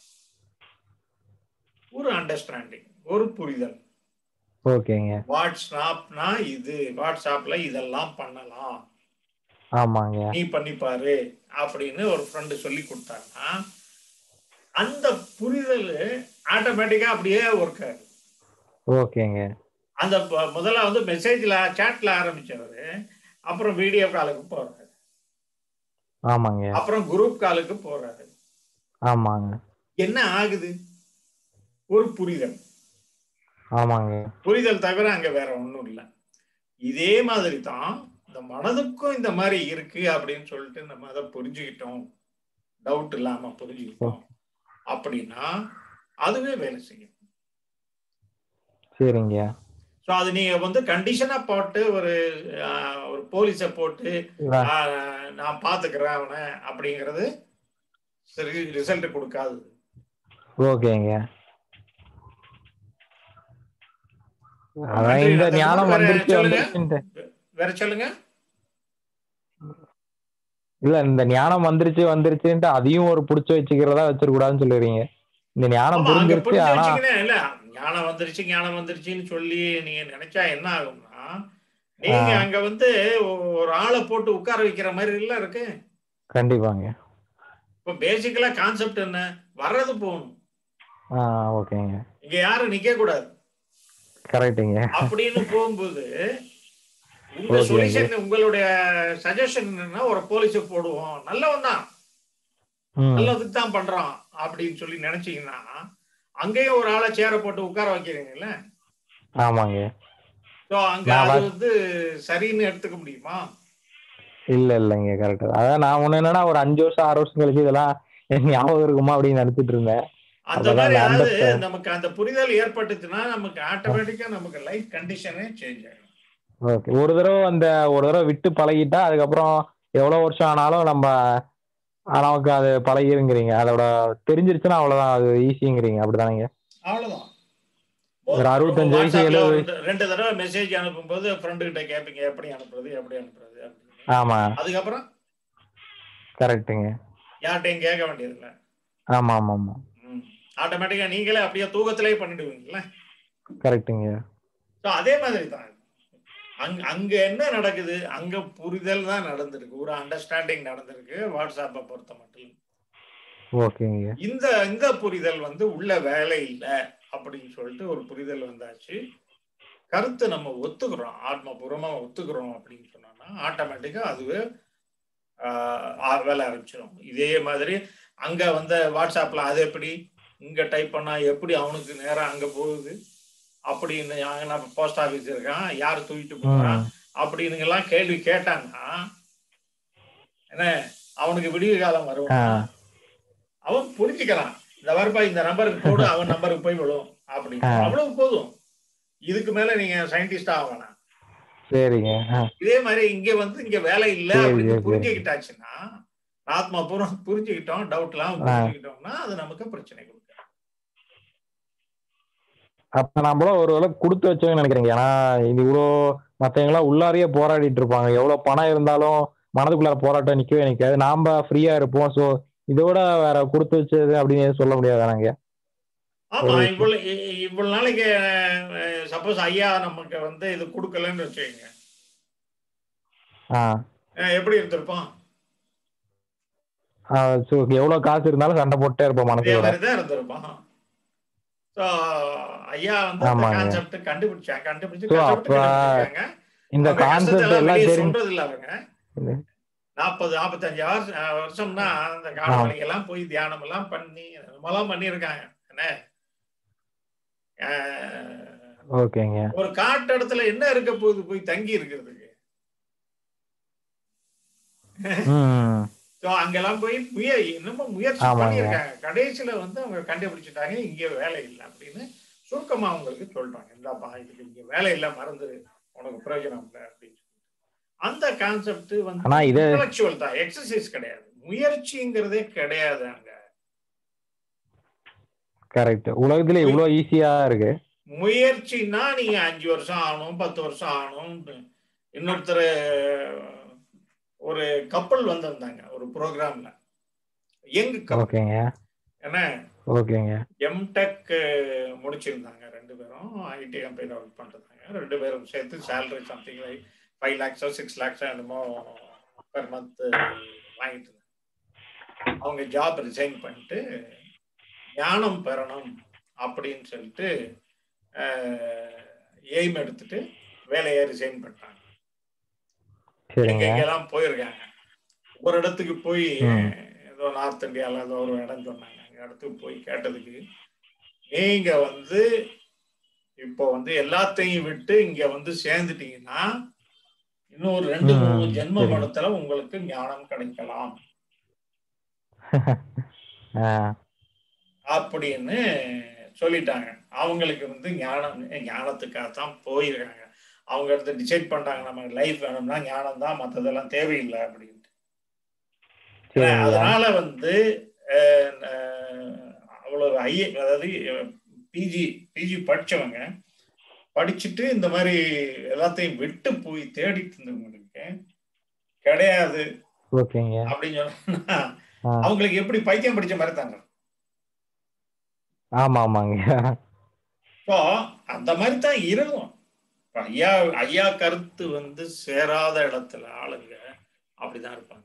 [SPEAKER 1] ஒரு அண்டர்ஸ்டாண்டிங் ஒரு புரிதல்
[SPEAKER 2] ஓகேங்க
[SPEAKER 1] வாட்ஸ்அப்னா இது வாட்ஸ்அப்ல இதெல்லாம் பண்ணலாம்
[SPEAKER 2] ஆமாங்க
[SPEAKER 1] நீ பண்ணிப்பாரு அப்படின்னு ஒரு ஃப்ரெண்டு சொல்லி கொடுத்தாங்கன்னா அந்த புரிதல் ஆட்டோமேட்டிக்கா அப்படியே ஒர்க் ஆகுது
[SPEAKER 2] ஓகேங்க
[SPEAKER 1] அந்த ப- முதல்ல வந்து மெசேஜ்ல சாட்ல ஆரம்பிச்சவரு அப்புறம் வீடியோ காலுக்கு போறாரு
[SPEAKER 2] ஆமாங்க
[SPEAKER 1] அப்புறம் குரூப் காலுக்கு போறாரு
[SPEAKER 2] ஆமாங்க
[SPEAKER 1] என்ன ஆகுது ஒரு புரிதல்
[SPEAKER 2] ஆமாங்க
[SPEAKER 1] புரிதல் தவிர அங்க வேற ஒண்ணும் இல்லை இதே மாதிரி தான் இந்த மனதுக்கும் இந்த மாதிரி இருக்கு அப்படின்னு சொல்லிட்டு நம்ம அதை புரிஞ்சுக்கிட்டோம் டவுட் இல்லாம புரிஞ்சுக்கிட்டோம் அப்படின்னா அதுவே வேலை செய்யும்
[SPEAKER 2] சரிங்க
[SPEAKER 1] ஸோ அது நீங்க வந்து கண்டிஷனா போட்டு ஒரு ஆஹ், ஒரு போலீஸை போட்டு
[SPEAKER 2] நான்
[SPEAKER 1] ஆஹ், நான் பாத்துக்கிறேன் அவனை அப்படிங்கிறது சரி ரிசல்ட் கொடுக்காது
[SPEAKER 2] ஓகேங்க அதான்
[SPEAKER 1] நன்றி,
[SPEAKER 2] இந்த
[SPEAKER 1] நன்றி.
[SPEAKER 2] ஞானம்
[SPEAKER 1] வேற
[SPEAKER 2] வந்துருச்சு
[SPEAKER 1] சொல்லுங்க.
[SPEAKER 2] வந்துருச்சுன்ட்டு
[SPEAKER 1] வேற சொல்லுங்க
[SPEAKER 2] இல்ல இந்த ஞானம் வந்துருச்சு வந்துருச்சுன்ட்டு அதையும் ஒரு புடிச்சு வச்சுக்கிறதா வச்சிருக்கூடாதுன்னு சொல்லுறீங்க இந்த ஞானம்
[SPEAKER 1] ஆமா, அங்க
[SPEAKER 2] புரிஞ்சிருச்சு
[SPEAKER 1] புரிஞ்சு
[SPEAKER 2] ஆனா
[SPEAKER 1] வச்சுக்கினே இல்ல ஞானம் வந்துருச்சு ஞானம் வந்துருச்சுன்னு சொல்லி நீங்க நினைச்சா என்ன ஆகும்னா நீங்க
[SPEAKER 2] ஆ.
[SPEAKER 1] அங்க வந்து ஒ- ஒரு ஆளை போட்டு உட்கார வைக்கிற மாதிரி இல்ல இருக்கு
[SPEAKER 2] கண்டிப்பாங்க
[SPEAKER 1] இப்ப பேசிக்கலா கான்செப்ட் என்ன வர்றது போகணும்
[SPEAKER 2] ஆ ஓகேங்க
[SPEAKER 1] இங்க யாரும் நிக்க கூடாது
[SPEAKER 2] கரெக்டுங்க
[SPEAKER 1] அப்படின்னு போகும்போது உங்க
[SPEAKER 2] Okay,
[SPEAKER 1] சொல்யூஷன் உங்களுடைய சஜஷன் என்னன்னா ஒரு போலீஸ போடுவோம் நல்லவன் தான்
[SPEAKER 2] ம்
[SPEAKER 1] நல்லதுக்கு தான் பண்றான் அப்படின்னு சொல்லி நினைச்சீங்கன்னா அங்கேயும் ஒரு ஆளை சேர போட்டு உட்கார வைக்கிறீங்கல்ல
[SPEAKER 2] ஆமாங்க
[SPEAKER 1] ஸோ அங்க
[SPEAKER 2] நான்
[SPEAKER 1] அது
[SPEAKER 2] வ-
[SPEAKER 1] வந்து சரின்னு எடுத்துக்க முடியுமா
[SPEAKER 2] இல்ல இல்லைங்க கரெக்ட் அதான் நான் ஒண்ணு என்னன்னா ஒரு அஞ்சு வருஷம் ஆறு வருஷம் கழிச்சு இதெல்லாம் எனக்கு ஞாபகம் இருக்குமா அப்படின்னு நினைச்சிட்டு இருந்தேன்
[SPEAKER 1] அந்த
[SPEAKER 2] அப்பதான்
[SPEAKER 1] மாதிரி
[SPEAKER 2] அந்த
[SPEAKER 1] அதாவது
[SPEAKER 2] understand-
[SPEAKER 1] நமக்கு அந்த புரிதல் ஏற்பட்டுச்சுன்னா நமக்கு ஆட்டோமேட்டிக்கா நமக்கு லைஃப் கண்டிஷனே சேஞ்ச் ஆகும்
[SPEAKER 2] ஓகே ஒரு தடவை அந்த ஒரு தடவை விட்டு பழகிட்டா அதுக்கப்புறம் எவ்வளவு வருஷம் ஆனாலும் நம்ம ஆ, நமக்கு அது பழகிருங்கிறீங்க அதோட தெரிஞ்சிருச்சுன்னா அவ்வளவுதான் அது ஈஸிங்கிறீங்க அப்படிதானங்க
[SPEAKER 1] அவ்வளவுதான்
[SPEAKER 2] ஒரு அறுபத்தஞ்சு வயசு,
[SPEAKER 1] வாட்ஸ்அப்ல
[SPEAKER 2] எழுபது
[SPEAKER 1] ரெண்டு- ரெண்டு தடவை மெசேஜ் அனுப்பும்போது ஃப்ரெண்டு கிட்ட கேட்பீங்க எப்படி அனுப்புறது எப்படி அனுப்புறது அப்படின்னு.
[SPEAKER 2] ஆமா
[SPEAKER 1] அதுக்கப்புறம்
[SPEAKER 2] கரெக்ட்டுங்க
[SPEAKER 1] யார்கிட்டையும் கேட்க வேண்டியதில்லை
[SPEAKER 2] ஆமா ஆமா ஆமா
[SPEAKER 1] ஆட்டோமேட்டிக்கா நீங்களே அப்படியே தூக்கத்திலே பண்ணிடுவீங்கல்ல
[SPEAKER 2] கரெக்ட்டுங்க
[SPEAKER 1] ஸோ அதே மாதிரி தான் அங்க அங்க என்ன நடக்குது அங்க புரிதல் தான் நடந்திருக்கு ஒரு அண்டர்ஸ்டாண்டிங் நடந்திருக்கு வாட்ஸ்அப்பை பொறுத்த மட்டும்
[SPEAKER 2] ஓகேங்க
[SPEAKER 1] இந்த இந்த புரிதல் வந்து உள்ள வேலை இல்லை அப்படின்னு சொல்லிட்டு ஒரு புரிதல் வந்தாச்சு கருத்து நம்ம ஒத்துக்கிறோம் ஆத்மபூர்வமா ஒத்துக்கிறோம் அப்படின்னு சொன்னோம்னா ஆட்டோமேட்டிக்கா அதுவே ஆஹ், ஆ- வேலை ஆரம்பிச்சிடும் இதே மாதிரி அங்க வந்து வாட்ஸ்அப்ல அது எப்படி இங்க டைப் பண்ணா எப்படி அவனுக்கு நேரா அங்க போகுது அப்படின்னு அங்க நம்ம போஸ்ட் ஆபீஸ் இருக்கான் யார் தூக்கிட்டு போறான்
[SPEAKER 2] ம்
[SPEAKER 1] அப்படின்னு எல்லாம் கேள்வி கேட்டாங்கன்னா என்ன அவனுக்கு விடிவு காலம் வரும்
[SPEAKER 2] ஆ
[SPEAKER 1] அவன் புரிஞ்சுக்கிறான் இந்த வரப்பா இந்த நம்பருக்கு போடு அவன் நம்பருக்கு போய் விடும் அப்படின்னு
[SPEAKER 2] ஆ.
[SPEAKER 1] அவ்வளவு போதும் இதுக்கு மேல நீங்க சயின்டிஸ்டா ஆகலாம்
[SPEAKER 2] சரிங்க ஆ
[SPEAKER 1] இதே மாதிரி இங்க வந்து இங்க வேலை இல்ல
[SPEAKER 2] சரி,
[SPEAKER 1] அப்படின்னு
[SPEAKER 2] சரி.
[SPEAKER 1] புரிஞ்சுக்கிட்டாச்சுன்னா ஆத்மா பூர்வம் புரிஞ்சுக்கிட்டோம் டவுட் எல்லாம்
[SPEAKER 2] ஆ.
[SPEAKER 1] புரிஞ்சுக்கிட்டோம்னா அது நமக்கு பிரச்சனை கொடுக்கும்
[SPEAKER 2] அப்ப நம்மளும் ஒரு வேளை கொடுத்து வச்சோன்னு நினைக்கிறீங்க ஏன்னா இது இவ்வளோ மத்தவங்களாம் உள்ளாரையே போராடிட்டு இருப்பாங்க எவ்வளவு பணம் இருந்தாலும் மனதுக்குள்ளார போராட்டம் நிக்கவே நிக்காது நாம ஃப்ரீயா இருப்போம் சோ இதோட வேற கொடுத்து வச்சது அப்படின்னு எதுவும் சொல்ல முடியாது நாங்க
[SPEAKER 1] ஆமா
[SPEAKER 2] ஒரு-
[SPEAKER 1] இவ்வளவு இ- இவ்வளவு நாளைக்கு சப்போஸ் ஐயா நமக்கு வந்து இது கொடுக்கலன்னு வச்சுக்கோங்க
[SPEAKER 2] ஆ
[SPEAKER 1] அஹ் எப்படி இருந்திருப்போம்
[SPEAKER 2] ஆ, so எவ்வளவு காசு இருந்தாலும் சண்டை போட்டே இருப்போம்
[SPEAKER 1] இதே
[SPEAKER 2] மனசோட
[SPEAKER 1] மாதிரி தான் இருந்திருப்பான் ஸோ ஐயா வந்து அந்த
[SPEAKER 2] ஆமாங்க.
[SPEAKER 1] கான்செப்ட் கண்டுபிடிச்சாங்க கண்டுபிடிச்சு
[SPEAKER 2] So,
[SPEAKER 1] கஷ்டப்பட்டு
[SPEAKER 2] அப்ப
[SPEAKER 1] கண்டுபிடிச்சாங்க.
[SPEAKER 2] இந்த
[SPEAKER 1] அவங்க கஷ்டத்தை
[SPEAKER 2] கான்செப்ட்
[SPEAKER 1] எல்லாம்
[SPEAKER 2] எல்லாம்
[SPEAKER 1] வெளிய
[SPEAKER 2] தெரிஞ்சு
[SPEAKER 1] சொல்றது இல்ல அவங்க நாற்பது நாற்பத்தஞ்சு வருஷம் அஹ், வருஷம்னா அந்த காலவழிக்கு எல்லாம் போய் தியானம் எல்லாம் பண்ணி நம்மலாம் பண்ணியிருக்காங்க என்ன அஹ்,
[SPEAKER 2] ஓகேங்க
[SPEAKER 1] ஒரு காட்டடத்துல என்ன இருக்க போகுது போய் தங்கி இருக்கிறதுக்கு
[SPEAKER 2] ம்
[SPEAKER 1] ஸோ அங்கெல்லாம் போய் முய இன்னமும் முயற்சி
[SPEAKER 2] ஆமாங்க.
[SPEAKER 1] பண்ணியிருக்காங்க கடைசியில வந்து அவங்க கண்டுபிடிச்சிட்டாங்க இங்க வேலை இல்லை அப்படின்னு சுருக்கமா அவங்களுக்கு சொல்றாங்க இந்தாப்பா இதுக்கு இங்க வேலை இல்லை மறந்துரு உனக்கு பிரயோஜனம் இல்லை அப்படின்னு சொல்லி அந்த கான்செப்ட் வந்து
[SPEAKER 2] ஆனா இது-
[SPEAKER 1] இன்டலெக்சுவல் தான் எக்ஸசைஸ் கிடையாது முயற்சிங்கிறதே கிடையாது அங்க
[SPEAKER 2] கரெக்ட் உலகத்துல இவ்வளவு ஈஸியா இருக்கு
[SPEAKER 1] முயற்சின்னா நீங்க அஞ்சு வருஷம் ஆகணும் பத்து வருஷம் ஆகணும் இன்னொருத்தர் ஒரு கப்பல் வந்திருந்தாங்க ஒரு ப்ரோக்ராம்ல யங் கப்பல்
[SPEAKER 2] ஓகேங்க
[SPEAKER 1] என்ன
[SPEAKER 2] ஓகேங்க
[SPEAKER 1] எம்டெக் முடிச்சிருந்தாங்க ரெண்டு பேரும் ஐடி கம்பெனியில் ஒர்க் பண்ணுறாங்க ரெண்டு பேரும் சேர்த்து சேலரி சம்திங் லைக் ஃபைவ் லேக்ஸோ சிக்ஸ் லேக்ஸோ என்னமோ பெர் மந்த் வாங்கிட்டு இருந்தாங்க அவங்க ஜாப் ரிசைன் பண்ணிட்டு ஞானம் பெறணும் அப்படின்னு சொல்லிட்டு எய்ம் எடுத்துட்டு வேலையை ரிசைன் பண்ணிட்டாங்க
[SPEAKER 2] சரிங்க
[SPEAKER 1] எங்க எங்கெல்லாம் போயிருக்காங்க ஒரு இடத்துக்கு போய்
[SPEAKER 2] ம்.
[SPEAKER 1] ஏதோ நார்த் இந்தியாவில் ஏதோ ஒரு இடம் சொன்னாங்க இடத்துக்கு போய் கேட்டதுக்கு நீங்க வந்து இப்போ வந்து எல்லாத்தையும் விட்டு இங்க வந்து சேர்ந்துட்டீங்கன்னா இன்னும் ஒரு ரெண்டு
[SPEAKER 2] ம்,
[SPEAKER 1] மூணு ஜென்ம
[SPEAKER 2] சரி.
[SPEAKER 1] மடத்துல உங்களுக்கு ஞானம் கிடைக்கலாம்
[SPEAKER 2] ஆ,
[SPEAKER 1] அப்படின்னு சொல்லிட்டாங்க அவங்களுக்கு வந்து ஞானம் ஞானத்துக்காக தான் போயிருக்காங்க அவங்க எடுத்து டிசைட் பண்றாங்க நம்ம லைஃப் வேணும்னா ஞானம் தான் மற்றதெல்லாம் தேவையில்லை அப்படின்ட்டு
[SPEAKER 2] சரிங்க ஐயா
[SPEAKER 1] அதனால வந்து அஹ், அஹ், அவ்வளவு ஐ அதாவது பிஜி பிஜி படிச்சவங்க படிச்சுட்டு இந்த மாதிரி எல்லாத்தையும் விட்டு போய் தேடிட்டு இருந்தவங்களுக்கு கிடையாது
[SPEAKER 2] ஓகேங்க
[SPEAKER 1] அப்படின்னு சொன்னா
[SPEAKER 2] ஆ,
[SPEAKER 1] அவங்களுக்கு எப்படி பைத்தியம் படிச்ச மாதிரி தாங்க
[SPEAKER 2] ஆமா ஆமாங்க
[SPEAKER 1] ஸோ அந்த மாதிரி தான் இருக்கும் இப்ப ஐயா ஐயா கருத்து வந்து சேராத இடத்துல ஆளுங்க அப்படிதான் இருப்பாங்க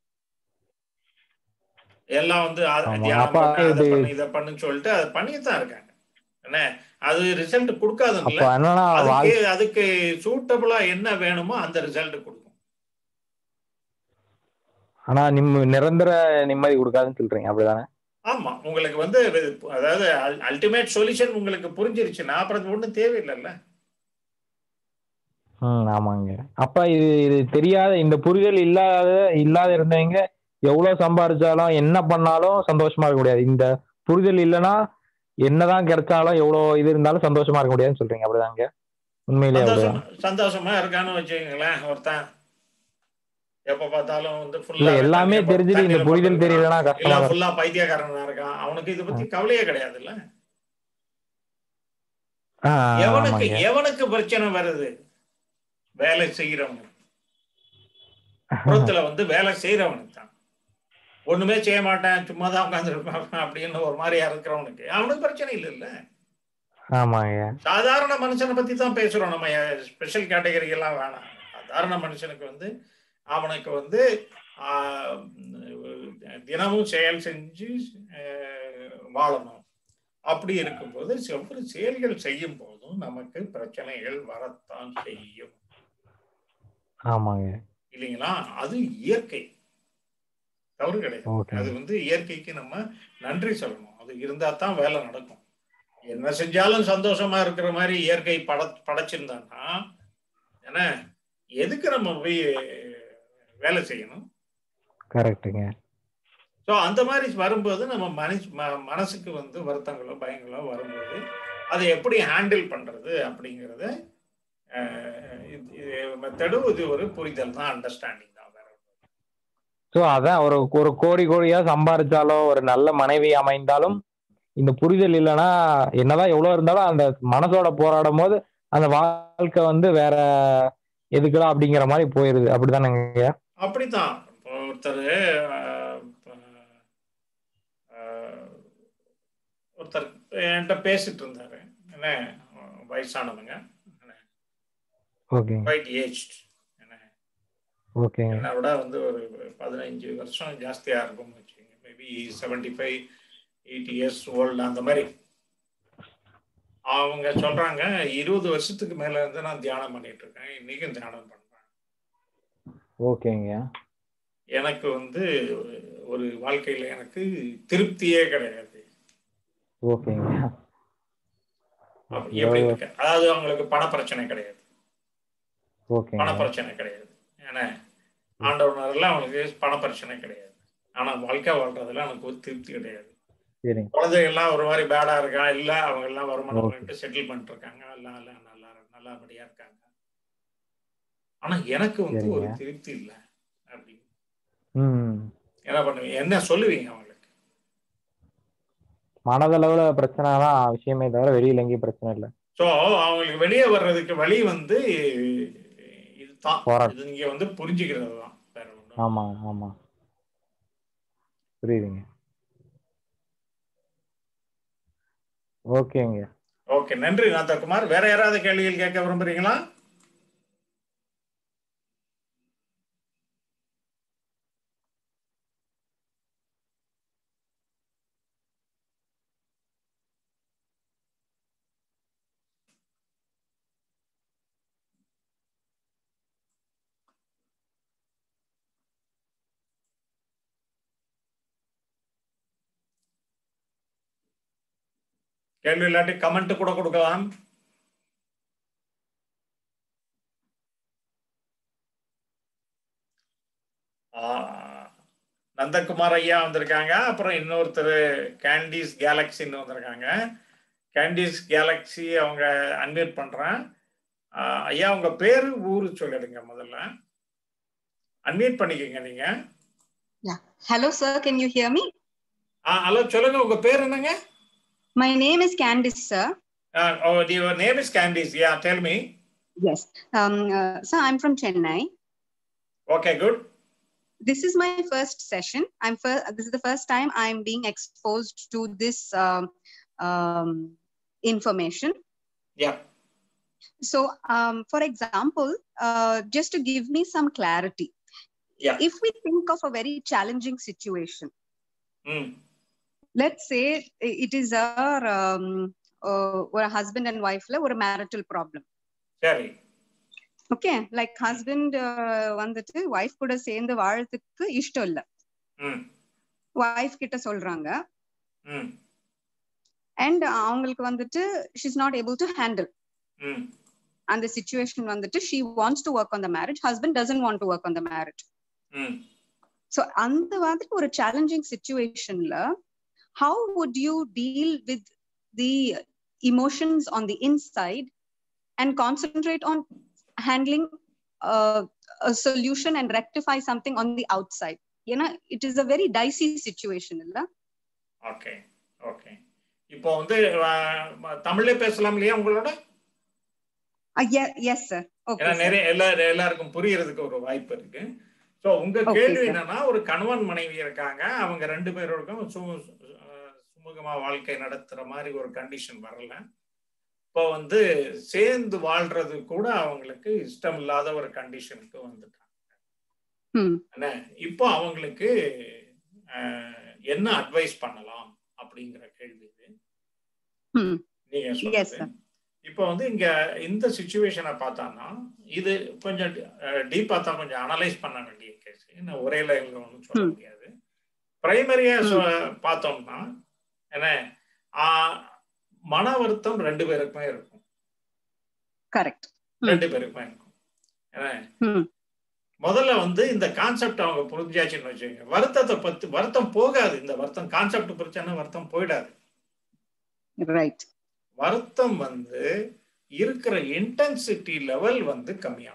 [SPEAKER 1] எல்லாம் வந்து அ-
[SPEAKER 2] ஆமா,
[SPEAKER 1] தியானம்
[SPEAKER 2] அப்ப
[SPEAKER 1] பண்ணு, அதை
[SPEAKER 2] இது-
[SPEAKER 1] பண்ணு இதை பண்ணுன்னு சொல்லிட்டு அதை பண்ணிட்டு தான் இருக்காங்க என்ன அது ரிசல்ட் கொடுக்காதுங்கள
[SPEAKER 2] அப்ப என்னன்னா
[SPEAKER 1] அதுக்கு
[SPEAKER 2] வாழ்
[SPEAKER 1] அதுக்கு சூட்டபிளா என்ன வேணுமோ அந்த ரிசல்ட் கொடுக்கும்
[SPEAKER 2] ஆனா நிம்ம நிரந்தர நிம்மதி கொடுக்காதுன்னு சொல்றீங்க அப்படிதானே
[SPEAKER 1] ஆமா உங்களுக்கு வந்து இது- அதாவது அல்டிமேட் சொல்யூஷன் உங்களுக்கு புரிஞ்சிருச்சுன்னா அப்புறம் அது ஒண்ணும் தேவையில்லைல்ல
[SPEAKER 2] ம் ஆமாங்க அப்ப இது இது தெரியாத இந்த புரிதல் இல்லாத இல்லாத இருந்தவங்க எவ்வளவு சம்பாதிச்சாலும் என்ன பண்ணாலும் சந்தோஷமா இருக்க முடியாது இந்த புரிதல் இல்லைன்னா என்னதான் கிடைச்சாலும் எவ்வளவு இது இருந்தாலும் சந்தோஷமா இருக்க முடியாதுன்னு சொல்றீங்க அப்படிதாங்க உண்மையிலேயே அப்படிதான்
[SPEAKER 1] சந்தோஷமா சந்தோஷமா இருக்கான்னு வச்சுக்கோங்களேன் ஒருத்தன் எப்ப பார்த்தாலும் வந்து
[SPEAKER 2] இல்ல
[SPEAKER 1] ஃபுல்லா
[SPEAKER 2] எல்லாமே தெரிஞ்சுட்டு இந்த புரிதல் தெரியலன்னா
[SPEAKER 1] இல்ல
[SPEAKER 2] கஷ்டமா தான்
[SPEAKER 1] ஃபுல்லா பைத்தியக்காரனா இருக்கான் அவனுக்கு இதை பத்தி கவலையே கிடையாதுல்ல
[SPEAKER 2] ஆ,
[SPEAKER 1] எவனுக்கு
[SPEAKER 2] ஆமாங்க
[SPEAKER 1] எவனுக்கு பிரச்சனை வருது வேலை செய்யறவனுக்கு புறத்துல வந்து வேலை செய்யறவனுக்கு தான் ஒண்ணுமே செய்ய மாட்டேன் சும்மா தான் உட்காந்துருப்பேன் அப்படின்னு ஒரு மாதிரியா இருக்கிறவனுக்கு அவனுக்கு பிரச்சனை இல்லைல்ல
[SPEAKER 2] ஆமாங்க
[SPEAKER 1] சாதாரண மனுஷனை பத்தி தான் பேசுறோம் நம்ம ஸ்பெஷல் கேட்டகரி எல்லாம் வேணாம் சாதாரண மனுஷனுக்கு வந்து அவனுக்கு வந்து ஆஹ், தினமும் செயல் செஞ்சு ஆஹ், வாழணும் அப்படி இருக்கும்போது ஒவ்வொரு செயல்கள் செய்யும் போதும் நமக்கு பிரச்சனைகள் வரத்தான் செய்யும்
[SPEAKER 2] ஆமாங்க
[SPEAKER 1] இல்லைங்களா அது இயற்கை தவறு கிடையாது
[SPEAKER 2] ஓகே
[SPEAKER 1] அது வந்து இயற்கைக்கு நம்ம நன்றி சொல்லணும் அது இருந்தா தான் வேலை நடக்கும் என்ன செஞ்சாலும் சந்தோஷமா இருக்கிற மாதிரி இயற்கை பட படைச்சிருந்தான்னா என்ன எதுக்கு நம்ம போய் வேலை செய்யணும்
[SPEAKER 2] கரெக்டுங்க
[SPEAKER 1] ஸோ அந்த மாதிரி வரும்போது நம்ம மனசு ம- மனசுக்கு வந்து வருத்தங்களோ பயங்களோ வரும்போது அதை எப்படி ஹேண்டில் பண்றது அப்படிங்கிறத மெத்தடும் இது ஒரு புரிதல் தான் அண்டர்ஸ்டாண்டிங் தான் வேற ஒண்ணும் இல்ல.
[SPEAKER 2] ஸோ அதான் ஒரு ஒரு கோடி கோடியா சம்பாரிச்சாலோ ஒரு நல்ல மனைவி அமைந்தாலும் இந்த புரிதல் இல்லைன்னா என்னதான் எவ்வளவு இருந்தாலும் அந்த மனசோட போராடும் போது அந்த வாழ்க்கை வந்து வேற எதுக்குடா அப்படிங்கிற மாதிரி போயிருது அப்படிதானங்க
[SPEAKER 1] அப்படித்தான் இப்போ ஒருத்தர் ஆஹ், இப்ப, ஆஹ், ஒருத்தர் என்கிட்ட பேசிட்டு இருந்தாரு என்ன வயசானவங்க
[SPEAKER 2] ஓகேங்க
[SPEAKER 1] குவைட் ஏஜ் என்ன
[SPEAKER 2] ஓகேங்க
[SPEAKER 1] என்னை விட வந்து ஒரு பதினஞ்சு வருஷம் ஜாஸ்தியா இருக்கும்னு வச்சுக்கோங்க maybe seventy five eighty years old அந்த மாதிரி அவங்க சொல்றாங்க இருபது வருஷத்துக்கு மேல இருந்து நான் தியானம் பண்ணிட்டு இருக்கேன் இன்னைக்கும் தியானம் பண்றேன்
[SPEAKER 2] ஓகேங்க
[SPEAKER 1] எனக்கு வந்து ஒரு வாழ்க்கையில எனக்கு திருப்தியே கிடையாது
[SPEAKER 2] ஓகேங்க
[SPEAKER 1] அப்ப எப்படி இருக்கு அதாவது அவங்களுக்கு பண பிரச்சனை கிடையாது பண
[SPEAKER 2] ஓகேங்க
[SPEAKER 1] பிரச்சனை கிடையாது ஏன்னா ஆண்டவனர்ல அவங்களுக்கு பண பிரச்சனை கிடையாது ஆனா வாழ்க்கை வாழ்றதுல எனக்கு ஒரு திருப்தி கிடையாது
[SPEAKER 2] சரிங்க
[SPEAKER 1] குழந்தைகள்லாம் ஒரு மாதிரி பேடா இருக்கா இல்ல அவங்க எல்லாம் வருமானம்
[SPEAKER 2] Okay.
[SPEAKER 1] பண்ணிட்டு செட்டில் பண்ணிட்டு இருக்காங்க எல்லாம் எல்லாம் நல்லா நல்லபடியா இருக்காங்க ஆனா எனக்கு வந்து ஒரு
[SPEAKER 2] சரிங்க.
[SPEAKER 1] திருப்தி இல்லை அப்படி
[SPEAKER 2] ம்
[SPEAKER 1] என்ன பண்ணுவீங்க என்ன சொல்லுவீங்க அவங்களுக்கு
[SPEAKER 2] மனதளவுல பிரச்சனை தான் விஷயமே தவிர வெளியில எங்கேயும் பிரச்சனை இல்லை
[SPEAKER 1] ஸோ அவங்களுக்கு வெளியே வர்றதுக்கு வழி வந்து இதுதான்
[SPEAKER 2] போராட்டம்.
[SPEAKER 1] இது இங்க வந்து புரிஞ்சுக்கிறது தான் வேற ஒண்ணும்
[SPEAKER 2] ஆமா ஆமா புரியுதுங்க ஓகேங்க
[SPEAKER 1] ஓகே நன்றி நாத்தகுமார் வேற யாராவது கேள்விகள் கேட்க விரும்புறீங்களா கேள்வி இல்லாட்டி கமெண்ட் கூட கொடுக்கலாம் ஆஹ், நந்தகுமார் ஐயா வந்திருக்காங்க அப்புறம் இன்னொருத்தர் கேண்டிஸ் கேலக்சின்னு வந்திருக்காங்க கேண்டிஸ் கேலக்ஸி அவங்க அன்மியூட் பண்றேன் ஆஹ், ஐயா உங்க பேரு ஊரு சொல்லிடுங்க முதல்ல அன்மியூட் பண்ணிக்கோங்க நீங்க
[SPEAKER 3] Hello, sir. Can you hear me?
[SPEAKER 1] Hello சொல்லுங்க உங்க பேர் என்னங்க
[SPEAKER 3] My name is Candice, sir.
[SPEAKER 1] Your name is Candice yeah tell me
[SPEAKER 3] Yes. Um, uh, sir, I'm from Chennai.
[SPEAKER 1] Okay good
[SPEAKER 3] This is my first session. I'm first. This is the first time I'm being exposed to this um, um, information.
[SPEAKER 1] Yeah
[SPEAKER 3] So, um, for example, uh, just to give me some clarity,
[SPEAKER 1] Yeah.
[SPEAKER 3] if we think of a very challenging situation,
[SPEAKER 1] ம்
[SPEAKER 3] let's say it is our um, uh, or a husband and wife or a marital problem.
[SPEAKER 1] சரி
[SPEAKER 3] okay like husband வந்துட்டு wife கூட சேர்ந்து வாழறதுக்கு இஷ்டம் இல்ல
[SPEAKER 1] ம்
[SPEAKER 3] wife கிட்ட சொல்றாங்க
[SPEAKER 1] ம்
[SPEAKER 3] அண்ட் அவங்களுக்கு வந்துட்டு she's not able to handle
[SPEAKER 1] hmm
[SPEAKER 3] அந்த சுச்சுவேஷன் வந்துட்டு she wants to work on the marriage husband doesn't want to work on the marriage
[SPEAKER 1] hmm
[SPEAKER 3] so அந்த மாதிரி ஒரு சேலஞ்சிங் சுச்சுவேஷன்ல how would you deal with the emotions on the inside and concentrate on handling solution and rectify something on the outside ஏன்னா it is a very dicey situation இல்ல
[SPEAKER 1] okay okay இப்போ வந்து அஹ், தமிழ்ல பேசலாம் இல்லையா உங்களோட
[SPEAKER 3] yes sir okay
[SPEAKER 1] ஏன்னா நிறைய எல்லா எல்லாருக்கும் புரியறதுக்கு ஒரு வாய்ப்பு இருக்கு ஸோ உங்க
[SPEAKER 3] Okay,
[SPEAKER 1] கேள்வி
[SPEAKER 3] sir.
[SPEAKER 1] என்னன்னா ஒரு கணவன் மனைவி இருக்காங்க அவங்க ரெண்டு பேரோருக்கும் சு அஹ், சுமூகமா வாழ்க்கை நடத்துற மாதிரி ஒரு கண்டிஷன் வரல இப்போ வந்து சேர்ந்து வாழ்றது கூட அவங்களுக்கு இஷ்டம் இல்லாத ஒரு கண்டிஷனுக்கு வந்துட்டாங்க
[SPEAKER 3] ம்
[SPEAKER 1] என்ன இப்போ அவங்களுக்கு அஹ், என்ன அட்வைஸ் பண்ணலாம் அப்படிங்கிற கேள்வி இது
[SPEAKER 3] ம்
[SPEAKER 1] நீங்க
[SPEAKER 3] Yes,
[SPEAKER 1] சொல்றது
[SPEAKER 3] sir.
[SPEAKER 1] இப்போ வந்து இங்க இந்த சுச்சுவேஷனை பார்த்தான்னா இது கொஞ்சம் டீப்பா தான் கொஞ்சம் அனலைஸ் பண்ண வேண்டிய கேஸ் இன்னும் ஒரே லைன்ல ஒன்றும் சொல்ல
[SPEAKER 3] ம்.
[SPEAKER 1] முடியாது பிரைமரியா
[SPEAKER 3] ம்.
[SPEAKER 1] பார்த்தோம்னா என்ன ஆஹ், மன வருத்தம் ரெண்டு பேருக்குமே இருக்கும்
[SPEAKER 3] கரெக்ட் ம்.
[SPEAKER 1] ரெண்டு பேருக்குமே இருக்கும் என்ன
[SPEAKER 3] ம்
[SPEAKER 1] முதல்ல வந்து இந்த கான்செப்ட் அவங்க புரிஞ்சாச்சுன்னு வச்சுக்கோங்க வருத்தத்தை பத்தி வருத்தம் போகாது இந்த வருத்தம் கான்செப்ட் புரிச்சானா வருத்தம் போயிடாது
[SPEAKER 3] ரைட்
[SPEAKER 1] வருத்தம் வந்து இருக்கிற இன்டென்சிட்டி லெவல் வந்து கம்மியாகும்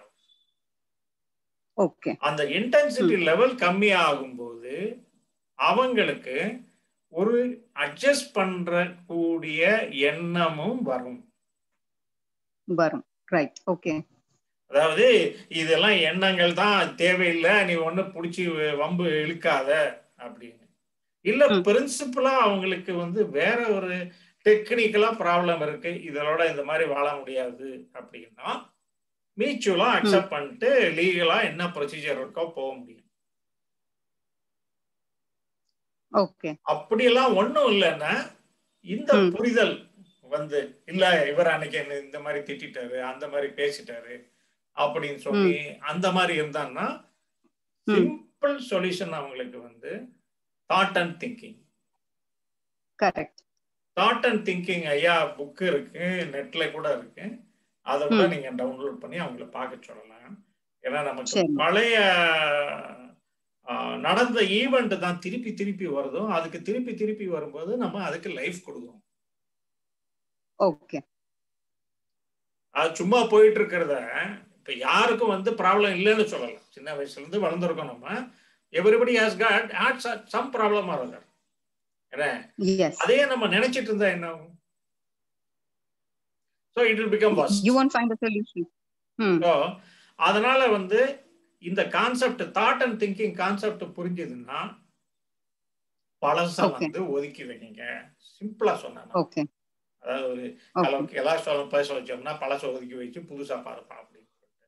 [SPEAKER 3] ஓகே
[SPEAKER 1] அந்த இன்டென்சிட்டி லெவல் கம்மியாகும்போது அவங்களுக்கு ஒரு அட்ஜஸ்ட் பண்ற கூடிய எண்ணமும் வரும்
[SPEAKER 3] வரும் ரைட் ஓகே
[SPEAKER 1] அதாவது இதெல்லாம் எண்ணங்கள் தான் தேவையில்லை நீ ஒண்ணு புடிச்சு வம்பு இழுக்காத அப்படின்னு இல்ல
[SPEAKER 3] ம்.
[SPEAKER 1] பிரின்சிபலா அவங்களுக்கு வந்து வேற ஒரு டெக்னிக்கலா ப்ராப்ளம் இருக்கு இதோட இந்த மாதிரி வாழ முடியாது அப்படின்னா மியூச்சுவலா அக்செப்ட் பண்ணிட்டு லீகலா என்ன ப்ரொசீஜர் இருக்கோ போக முடியும்
[SPEAKER 3] ஓகே
[SPEAKER 1] அப்படியெல்லாம் ஒண்ணும் இல்லைன்னா இந்த
[SPEAKER 3] ம்.
[SPEAKER 1] புரிதல் வந்து இல்ல இவர் அன்னைக்கு என்ன இந்த மாதிரி திட்டிட்டாரு அந்த மாதிரி பேசிட்டாரு அப்படின்னு சொல்லி அந்த மாதிரி இருந்தான்னா
[SPEAKER 3] ம்.
[SPEAKER 1] சிம்பிள் சொல்யூஷன் அவங்களுக்கு வந்து thought and thinking
[SPEAKER 3] correct
[SPEAKER 1] thought and thinking ஐயா புக் இருக்கு நெட்ல கூட இருக்கு அதை கூட
[SPEAKER 3] ம்.
[SPEAKER 1] நீங்க டவுன்லோட் பண்ணி அவங்கள பார்க்க சொல்லலாம் ஏன்னா நமக்கு
[SPEAKER 3] சரி.
[SPEAKER 1] பழைய ஆ, நடந்த ஈவெண்ட் தான் திருப்பி திருப்பி வருதோ அதுக்கு திருப்பி திருப்பி வரும்போது நம்ம அதுக்கு லைஃப் கொடுக்குறோம்
[SPEAKER 3] ஓகே
[SPEAKER 1] அது சும்மா போயிட்டு இருக்கிறத இப்ப யாருக்கும் வந்து ப்ராப்ளம் இல்லைன்னு சொல்லலாம் சின்ன வயசுல இருந்து வளர்ந்துருக்கோம் நம்ம everybody has got had some problem ஆகுது என்ன
[SPEAKER 3] எஸ்
[SPEAKER 1] அதே நம்ம நினைச்சிட்டு இருந்தா என்ன ஆகும் so it will become worse
[SPEAKER 3] you won't find a solution hmm
[SPEAKER 1] so அதனால வந்து இந்த concept thought and thinking concept புரிஞ்சதுன்னா பழச
[SPEAKER 3] Okay.
[SPEAKER 1] வந்து ஒதுக்கி வைங்க சிம்பிளா சொன்னேன் நான்.
[SPEAKER 3] ஓகே
[SPEAKER 1] அதாவது ஒரு
[SPEAKER 3] ஓகே
[SPEAKER 1] அளவுக்கு எல்லா சொல்ல பேச வச்சோம்னா பழச ஒதுக்கி வச்சு புதுசா பாருப்பா அப்படின்னு சொல்லிட்டு.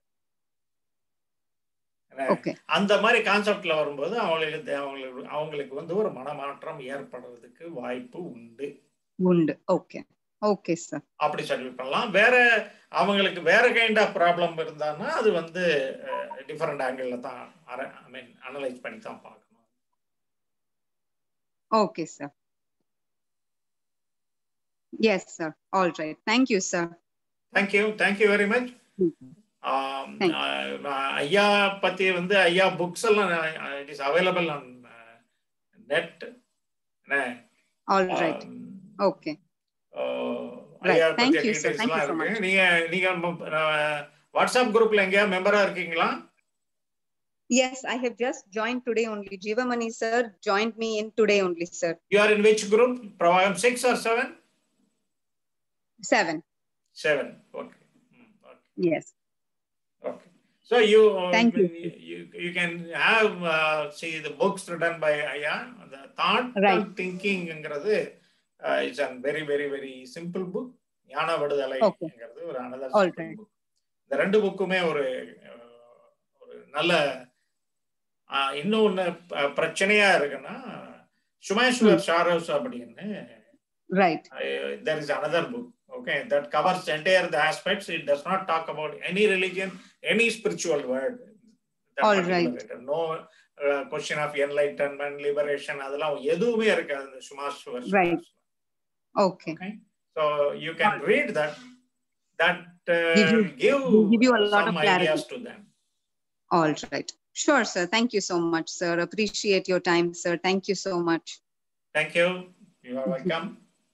[SPEAKER 1] என்ன?
[SPEAKER 3] ஓகே
[SPEAKER 1] அந்த மாதிரி கான்செப்ட்ல வரும்போது அவங்களுக்கு அவங்களுக்கு அவங்களுக்கு வந்து ஒரு மனமாற்றம் ஏற்படுறதுக்கு வாய்ப்பு உண்டு
[SPEAKER 3] உண்டு ஓகே ஓகே சார்
[SPEAKER 1] அப்படி சர்வே பண்ணலாம் வேற அவங்களுக்கு வேற கைண்ட் ஆஃப் ப்ராப்ளம் இருந்தான்னா அது வந்து டிஃபரெண்ட் ஆங்கிள் தான் ஐ மீன் அனலைஸ் பண்ணி தான் பார்க்கணும்
[SPEAKER 3] okay sir Yes, sir. All right. Thank you, sir.
[SPEAKER 1] Thank you thank you very much
[SPEAKER 3] Thank
[SPEAKER 1] ஐயா பத்தி வந்து ஐயா புக்ஸ் எல்லாம் it is available on net
[SPEAKER 3] All right. Okay. Right.
[SPEAKER 1] ஐயா
[SPEAKER 3] Thank
[SPEAKER 1] பத்திய
[SPEAKER 3] you, sir.
[SPEAKER 1] Details
[SPEAKER 3] Thank you
[SPEAKER 1] எல்லாம்
[SPEAKER 3] so
[SPEAKER 1] இருக்கு நீங்க நீங்க ம- அஹ், வாட்ஸ்அப் குரூப்ல எங்கேயா மெம்பரா இருக்கீங்களா
[SPEAKER 3] Yes, I have just joined today only. Jivamani, sir, joined me in today only, sir.
[SPEAKER 1] You are in which group பிரவாகம் six or seven
[SPEAKER 3] Seven.
[SPEAKER 1] Seven okay
[SPEAKER 3] Yes.
[SPEAKER 1] Okay. So you
[SPEAKER 3] Thank you.
[SPEAKER 1] you, you can have uh, see the books written by Aya. The thought
[SPEAKER 3] Right.
[SPEAKER 1] and thinking ங்கிறது uh, is a very very very simple book. ஞான விடுதலை
[SPEAKER 3] Okay.
[SPEAKER 1] ங்கிறது ஒரு another
[SPEAKER 3] All
[SPEAKER 1] simple
[SPEAKER 3] right.
[SPEAKER 1] book. இந்த ரெண்டு புக்குமே ஒரு uh, ஒரு நல்ல uh, இன்னும் ஒண்ணு ப- பிரச்சனையா இருக்குன்னா சுமேஸ்வர் ஷாரோஸ் அப்படின்னு
[SPEAKER 3] Right.
[SPEAKER 1] uh, there is another book okay that covers entire the aspects it does not talk about any religion any spiritual word that
[SPEAKER 3] All
[SPEAKER 1] particular
[SPEAKER 3] right.
[SPEAKER 1] writer. no uh, question of enlightenment liberation அதெல்லாம் எதுவுமே இருக்காது இந்த சுமாஷ்
[SPEAKER 3] Right. Okay.
[SPEAKER 1] so you can read that that uh,
[SPEAKER 3] Give you-
[SPEAKER 1] give,
[SPEAKER 3] give you a lot
[SPEAKER 1] some
[SPEAKER 3] of clarity.
[SPEAKER 1] ideas to them
[SPEAKER 3] All right. Sure, sir. Thank you so much, sir. Appreciate your time, sir. Thank you so much.
[SPEAKER 1] thank you you are welcome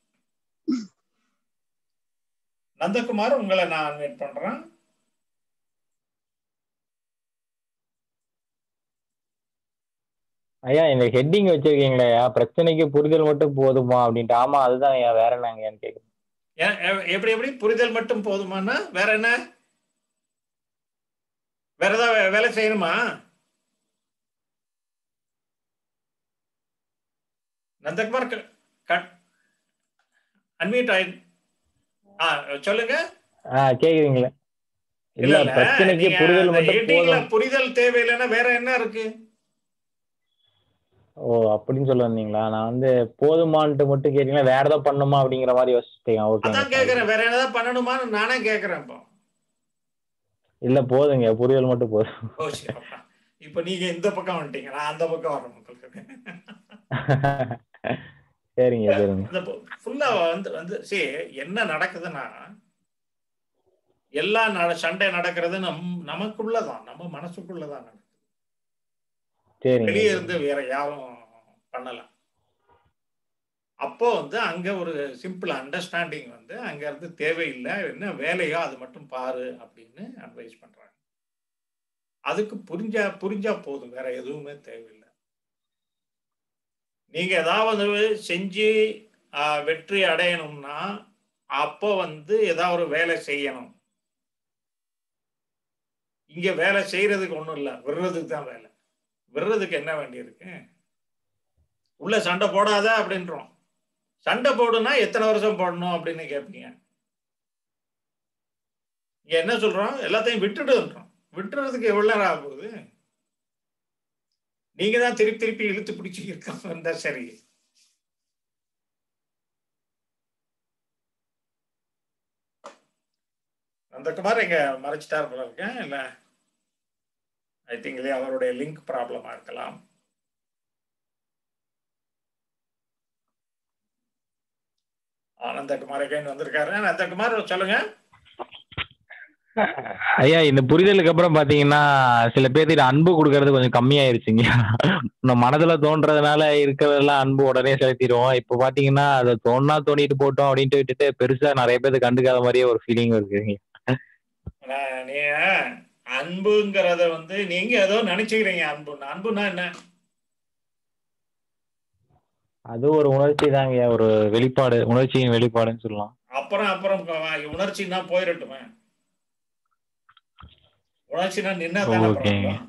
[SPEAKER 1] Nandakumar உங்களை நான் அன்வைட் பண்றேன்
[SPEAKER 2] ஐயா இந்த heading வச்சிருக்கீங்களே ஐயா பிரச்சனைக்கு புரிதல் மட்டும் போதுமா அப்படின்ட்டு ஆமா அதுதான் ஐயா வேற என்னங்கன்னு கேக்குறேன்
[SPEAKER 1] ஏ- எ- எப்படி எப்படி புரிதல் மட்டும் போதுமானா வேற என்ன வேற ஏதாவது வே- வேலை செய்யணுமா நந்தகுமார் அன்மியூட் ஆயி ஆ சொல்லுங்க
[SPEAKER 2] ஆ கேக்குறீங்களா
[SPEAKER 1] இல்ல
[SPEAKER 2] இல்ல
[SPEAKER 1] இல்ல
[SPEAKER 2] பிரச்சனைக்கு
[SPEAKER 1] நீங்க
[SPEAKER 2] புரிதல்
[SPEAKER 1] அந்த
[SPEAKER 2] மட்டும்
[SPEAKER 1] headingல
[SPEAKER 2] போதும்
[SPEAKER 1] புரிதல் தேவையில்லைன்னா வேற என்ன இருக்கு
[SPEAKER 2] ஓ அப்படின்னு சொல்ல வந்தீங்களா நான் வந்து போதுமான்ட்டு மட்டும் கேட்டீங்கன்னா வேற ஏதாவது பண்ணுமா அப்படிங்கிற மாதிரி யோசிச்சிட்டேன்
[SPEAKER 1] அதான்
[SPEAKER 2] ஓகே
[SPEAKER 1] கேக்குறேன் வேற ஏதாவது பண்ணணுமான்னு நானே கேக்குறேன் இப்போ
[SPEAKER 2] இல்ல போதுங்க புரிதல் மட்டும் போதும்
[SPEAKER 1] ஓ சரி அப்பா. இப்ப நீங்க இந்த பக்கம் வந்துட்டீங்க நான் அந்த பக்கம் வரேன் உங்களுக்கு
[SPEAKER 2] சரிங்க சரிங்க
[SPEAKER 1] இந்த ஃபுல்லா வந்து வந்து see என்ன நடக்குதுன்னா எல்லா நட சண்டை நடக்கிறது நம் நமக்குள்ளதான் நம்ம மனசுக்குள்ளதான் நடக்குது
[SPEAKER 2] சரிங்க
[SPEAKER 1] வெளியே இருந்து வேற யாரும் பண்ணல அப்போ வந்து அங்க ஒரு சிம்பிள் அண்டர்ஸ்டாண்டிங் வந்து அங்க இருந்து தேவையில்லை என்ன வேலையோ அது மட்டும் பாரு அப்படின்னு அட்வைஸ் பண்றாங்க அதுக்கு புரிஞ்சா புரிஞ்சா போதும் வேற எதுவுமே தேவையில்லை நீங்க ஏதாவது செஞ்சு ஆஹ், வெற்றி அடையணும்னா அப்போ வந்து ஏதாவது ஒரு வேலை செய்யணும் இங்க வேலை செய்யறதுக்கு ஒண்ணும் இல்லை விடுறதுக்கு தான் வேலை விடுறதுக்கு என்ன வேண்டியிருக்கு உள்ள சண்டை போடாத அப்படின்றோம் சண்டை போடுனா எத்தனை வருஷம் போடணும் அப்படின்னு கேட்பீங்க இங்க என்ன சொல்றோம் எல்லாத்தையும் விட்டுடுன்றோம் விட்டுறதுக்கு எவ்வளவு நேரம் ஆக போகுது நீங்க தான் திருப்பி திருப்பி இழுத்து பிடிச்சி இருக்க வந்தா சரி அந்த குமார் எங்க மறைச்சிட்டார் போல இருக்கேன் இல்ல ஐ திங்க் இது அவருடைய லிங்க் ப்ராப்ளமா இருக்கலாம் ஆனந்தகுமார் again வந்திருக்காரு ஆனந்தகுமார் சொல்லுங்க
[SPEAKER 2] ஐயா இந்த புரிதலுக்கு அப்புறம் பாத்தீங்கன்னா சில பேர்த்துக்கிட்ட அன்பு கொடுக்கறது கொஞ்சம் கம்மியாயிருச்சுங்க நம்ம மனதுல தோன்றதுனால இருக்கிறதெல்லாம் அன்பு உடனே செலுத்திடுவோம் இப்ப பாத்தீங்கன்னா அதை தோணா தோண்டிட்டு போட்டோம் அப்படின்ட்டு விட்டுட்டு பெருசா நிறைய பேருக்கு கண்டுக்காத மாதிரியே ஒரு ஃபீலிங் இருக்குங்க
[SPEAKER 1] நான் நீ அன்புங்கிறத வந்து நீங்க ஏதோ நினைச்சுக்கிறீங்க அன்புன்னா அன்புனா என்ன
[SPEAKER 2] அது ஒரு உணர்ச்சி தாங்க ஒரு வெளிப்பாடு உணர்ச்சியின் வெளிப்பாடுன்னு சொல்லலாம்
[SPEAKER 1] அப்புறம் அப்புறம் உணர்ச்சின்னா போயிடட்டுமே உணர்ச்சினா நின்னா தானே
[SPEAKER 2] Okay.
[SPEAKER 1] problem.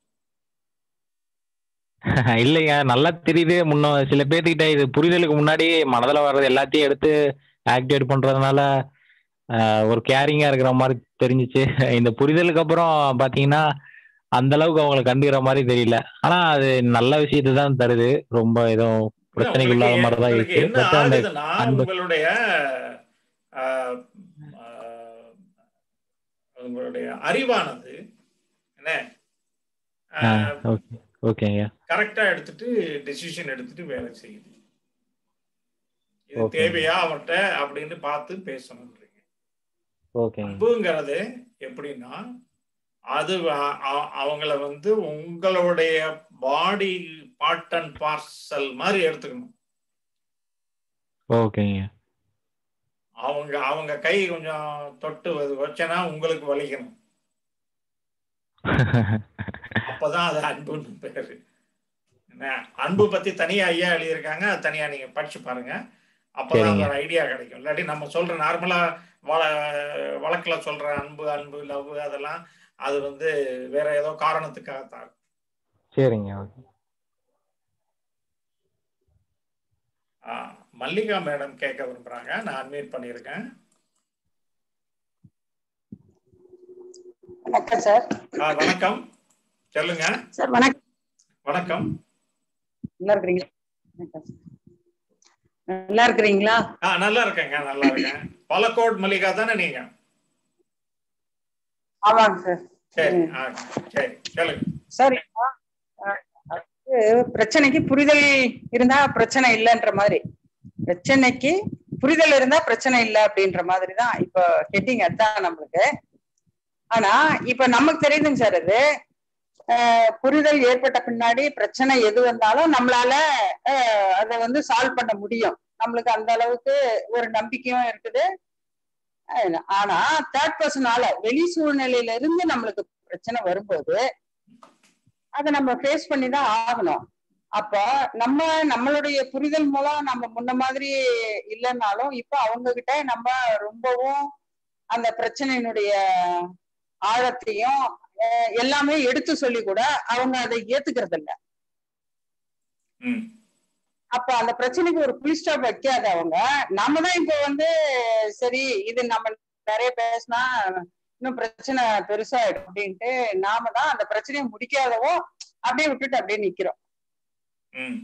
[SPEAKER 2] இல்லைங்க நல்லா தெரியுது முன்ன சில பேர்த்துக்கிட்ட இது புரிதலுக்கு முன்னாடி மனதில் வர்றது எல்லாத்தையும் எடுத்து ஆக்டிவேட் பண்றதுனால ஆஹ், ஒரு கேரிங்கா இருக்கிற மாதிரி தெரிஞ்சிச்சு இந்த புரிதலுக்கு அப்புறம் பாத்தீங்கன்னா அந்த அளவுக்கு அவங்களை கண்டுக்கிற மாதிரி தெரியல ஆனா அது நல்ல விஷயத்தை தான் தருது ரொம்ப எதுவும் பிரச்சனைக்கு இல்லாத
[SPEAKER 1] உங்களுக்கு
[SPEAKER 2] மாதிரி தான்
[SPEAKER 1] உங்களுக்கு
[SPEAKER 2] இருக்கு
[SPEAKER 1] என்ன
[SPEAKER 2] பட் அந்த
[SPEAKER 1] ஆகுதுன்னா
[SPEAKER 2] அன்பு-
[SPEAKER 1] உங்களுடைய ஆஹ், ஆஹ், உங்களுடைய அறிவானது என்ன
[SPEAKER 2] ஓகே ஓகேங்க
[SPEAKER 1] கரெக்டா எடுத்துட்டு டெசிஷன் எடுத்துட்டு வேலை செய்யுது இது
[SPEAKER 2] Okay.
[SPEAKER 1] தேவையா அவர்கிட்ட அப்படின்னு பார்த்து பேசணுன்றீங்க
[SPEAKER 2] ஓகேங்க
[SPEAKER 1] அன்புங்கிறது எப்படின்னா அது அ- அ- அவங்கள வந்து உங்களுடைய பாடி பார்ட் அண்ட் பார்சல் மாதிரி எடுத்துக்கணும்
[SPEAKER 2] ஓகேங்க
[SPEAKER 1] அவங்க அவங்க கை கொஞ்சம் தொட்டு வ- வச்சனா உங்களுக்கு வலிக்கணும் அப்பதான் அது அன்புன்னு பேரு என்ன அன்பு பத்தி தனியா ஐயா எழுதியிருக்காங்க அது தனியா நீங்க படிச்சு பாருங்க அப்பதான்
[SPEAKER 2] சரிங்க.
[SPEAKER 1] ஒரு ஐடியா கிடைக்கும் இல்லாட்டி நம்ம சொல்ற நார்மலா வள வழக்குல சொல்ற அன்பு அன்பு லவ் அதெல்லாம் அது வந்து வேற ஏதோ காரணத்துக்காகத்தான் இருக்கும்.
[SPEAKER 2] சரிங்க ஓகே
[SPEAKER 1] ஆ, மல்லிகா மேடம் கேட்க விரும்புறாங்க நான் அட்மிட் பண்ணியிருக்கேன்
[SPEAKER 4] வணக்கம் சார்
[SPEAKER 1] ஆ, வணக்கம் சொல்லுங்க
[SPEAKER 4] சார் வணக்கம்
[SPEAKER 1] வணக்கம்
[SPEAKER 4] நல்லா இருக்கிறீங்களா வணக்கம் சார். நல்லா இருக்கிறீங்களா
[SPEAKER 1] ஆ நல்லா இருக்கேங்க நல்லா இருக்கேன் பலக்கோட் மல்லிகா தானே நீங்க
[SPEAKER 4] ஆமாங்க சார்
[SPEAKER 1] சரி ஆ, சரி சொல்லுங்க
[SPEAKER 4] சார் இப்போ, அஹ், அது பிரச்சனைக்கு புரிதல் இருந்தா பிரச்சனை இல்லைன்ற மாதிரி பிரச்சனைக்கு புரிதல் இருந்தா பிரச்சனை இல்லை அப்படின்ற மாதிரி தான் இப்போ ஹெட்டிங் அதான் நம்மளுக்கு ஆனா இப்ப நமக்கு தெரியுதுங்க சார் அது அஹ், புரிதல் ஏற்பட்ட பின்னாடி பிரச்சனை எது வந்தாலும் நம்மளால அஹ், அதை வந்து சால்வ் பண்ண முடியும் நம்மளுக்கு அந்த அளவுக்கு ஒரு நம்பிக்கையும் இருக்குது அஹ், ஆனா தேர்ட் பர்சனால வெளி சூழ்நிலையில இருந்து நம்மளுக்கு பிரச்சனை வரும்போது அதை நம்ம ஃபேஸ் பண்ணி தான் ஆகணும் அப்ப நம்ம நம்மளுடைய புரிதல் மூலம் நம்ம முன்ன மாதிரி இல்லைன்னாலும் இப்ப அவங்க கிட்ட நம்ம ரொம்பவும் அந்த பிரச்சனையினுடைய ஆழத்தையும் அஹ், எல்லாமே எடுத்து சொல்லி கூட அவங்க அதை ஏத்துக்கிறது இல்ல
[SPEAKER 1] ம்
[SPEAKER 4] அப்ப அந்த பிரச்சனைக்கு ஒரு புல் ஸ்டாப் வைக்காத அவங்க நாம தான் இப்ப வந்து சரி இது நம்ம நிறைய பேசினா இன்னும் பிரச்சனை பெருசாயிடும் அப்படின்ட்டு நாம தான் அந்த பிரச்சனையை முடிக்காதவோ அப்படியே விட்டுட்டு அப்படியே நிக்கிறோம்
[SPEAKER 1] ம்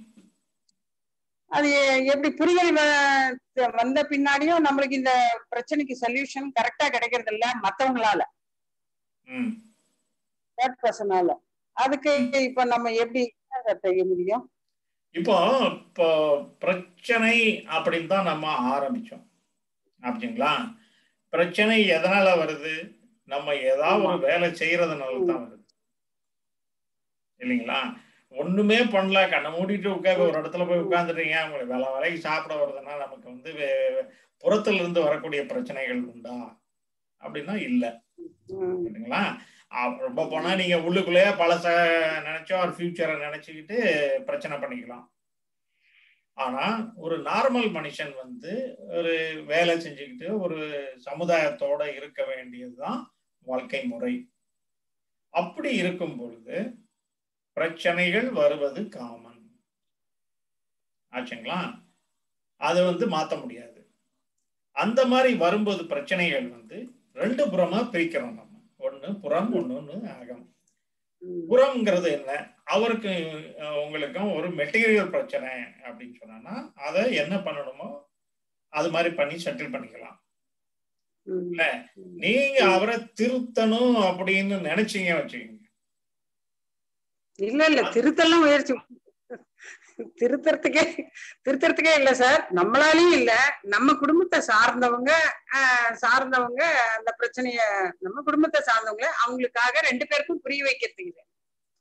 [SPEAKER 4] அது எ- எப்படி புரிதல் வ- வந்த பின்னாடியும் நம்மளுக்கு இந்த பிரச்சனைக்கு சொல்யூஷன் கரெக்டா கிடைக்கிறது இல்ல மத்தவங்களால
[SPEAKER 1] ம்
[SPEAKER 4] தேர்ட் பர்சனால அதுக்கு இப்ப நம்ம எப்படி என்ன செய்ய முடியும்
[SPEAKER 1] இப்போ இப்போ பிரச்சனை அப்படின்னு தான் நம்ம ஆரம்பிச்சோம் அப்படிங்களா பிரச்சனை எதனால வருது நம்ம ஏதாவது ஒரு வேலை செய்யறதுனால தான் வருது இல்லைங்களா ஒண்ணுமே பண்ணல கண்ணை மூடிட்டு உட்காந்து ஒரு இடத்துல போய் உட்காந்துட்டீங்க உங்களுக்கு வேலை வரைக்கும் சாப்பிட வருதுன்னா நமக்கு வந்து வே- புறத்துல இருந்து வரக்கூடிய பிரச்சனைகள் உண்டா அப்படின்னா இல்ல
[SPEAKER 4] உம்
[SPEAKER 1] இல்லைங்களா அ- ரொம்ப போனா நீங்க உள்ளுக்குள்ளேயே பழச நினைச்சோ ஒரு ஃபியூச்சரை நினைச்சுக்கிட்டு பிரச்சனை பண்ணிக்கலாம் ஆனா ஒரு நார்மல் மனுஷன் வந்து ஒரு வேலை செஞ்சுக்கிட்டு ஒரு சமுதாயத்தோட இருக்க வேண்டியதுதான் வாழ்க்கை முறை அப்படி இருக்கும் பொழுது பிரச்சனைகள் வருவது காமன் ஆச்சுங்களா அதை வந்து மாத்த முடியாது அந்த மாதிரி வரும்போது பிரச்சனைகள் வந்து ரெண்டு புறமா பிரிக்கிறோம் நம்ம ஒண்ணு புறம் ஒண்ணு அகம்
[SPEAKER 4] உம்
[SPEAKER 1] புறம்ங்கிறது என்ன அவருக்கு அஹ், உங்களுக்கும் ஒரு மெட்டீரியல் பிரச்சனை அப்படின்னு சொன்னா அதை என்ன பண்ணணுமோ அது மாதிரி பண்ணி செட்டில் பண்ணிக்கலாம்
[SPEAKER 4] உம்
[SPEAKER 1] இல்ல நீங்க அவரை திருத்தணும் அப்படின்னு நினைச்சீங்க வச்சுக்கோங்க
[SPEAKER 4] இல்ல இல்ல திருத்தெல்லாம் முயற்சி திருத்தறதுக்கே திருத்தறதுக்கே இல்ல சார் நம்மளாலையும் இல்ல நம்ம குடும்பத்தை சார்ந்தவங்க ஆஹ், சார்ந்தவங்க அந்த பிரச்சனைய நம்ம குடும்பத்தை சார்ந்தவங்க அவங்களுக்காக ரெண்டு பேருக்கும் புரிய வைக்கிறதுக்கு இது.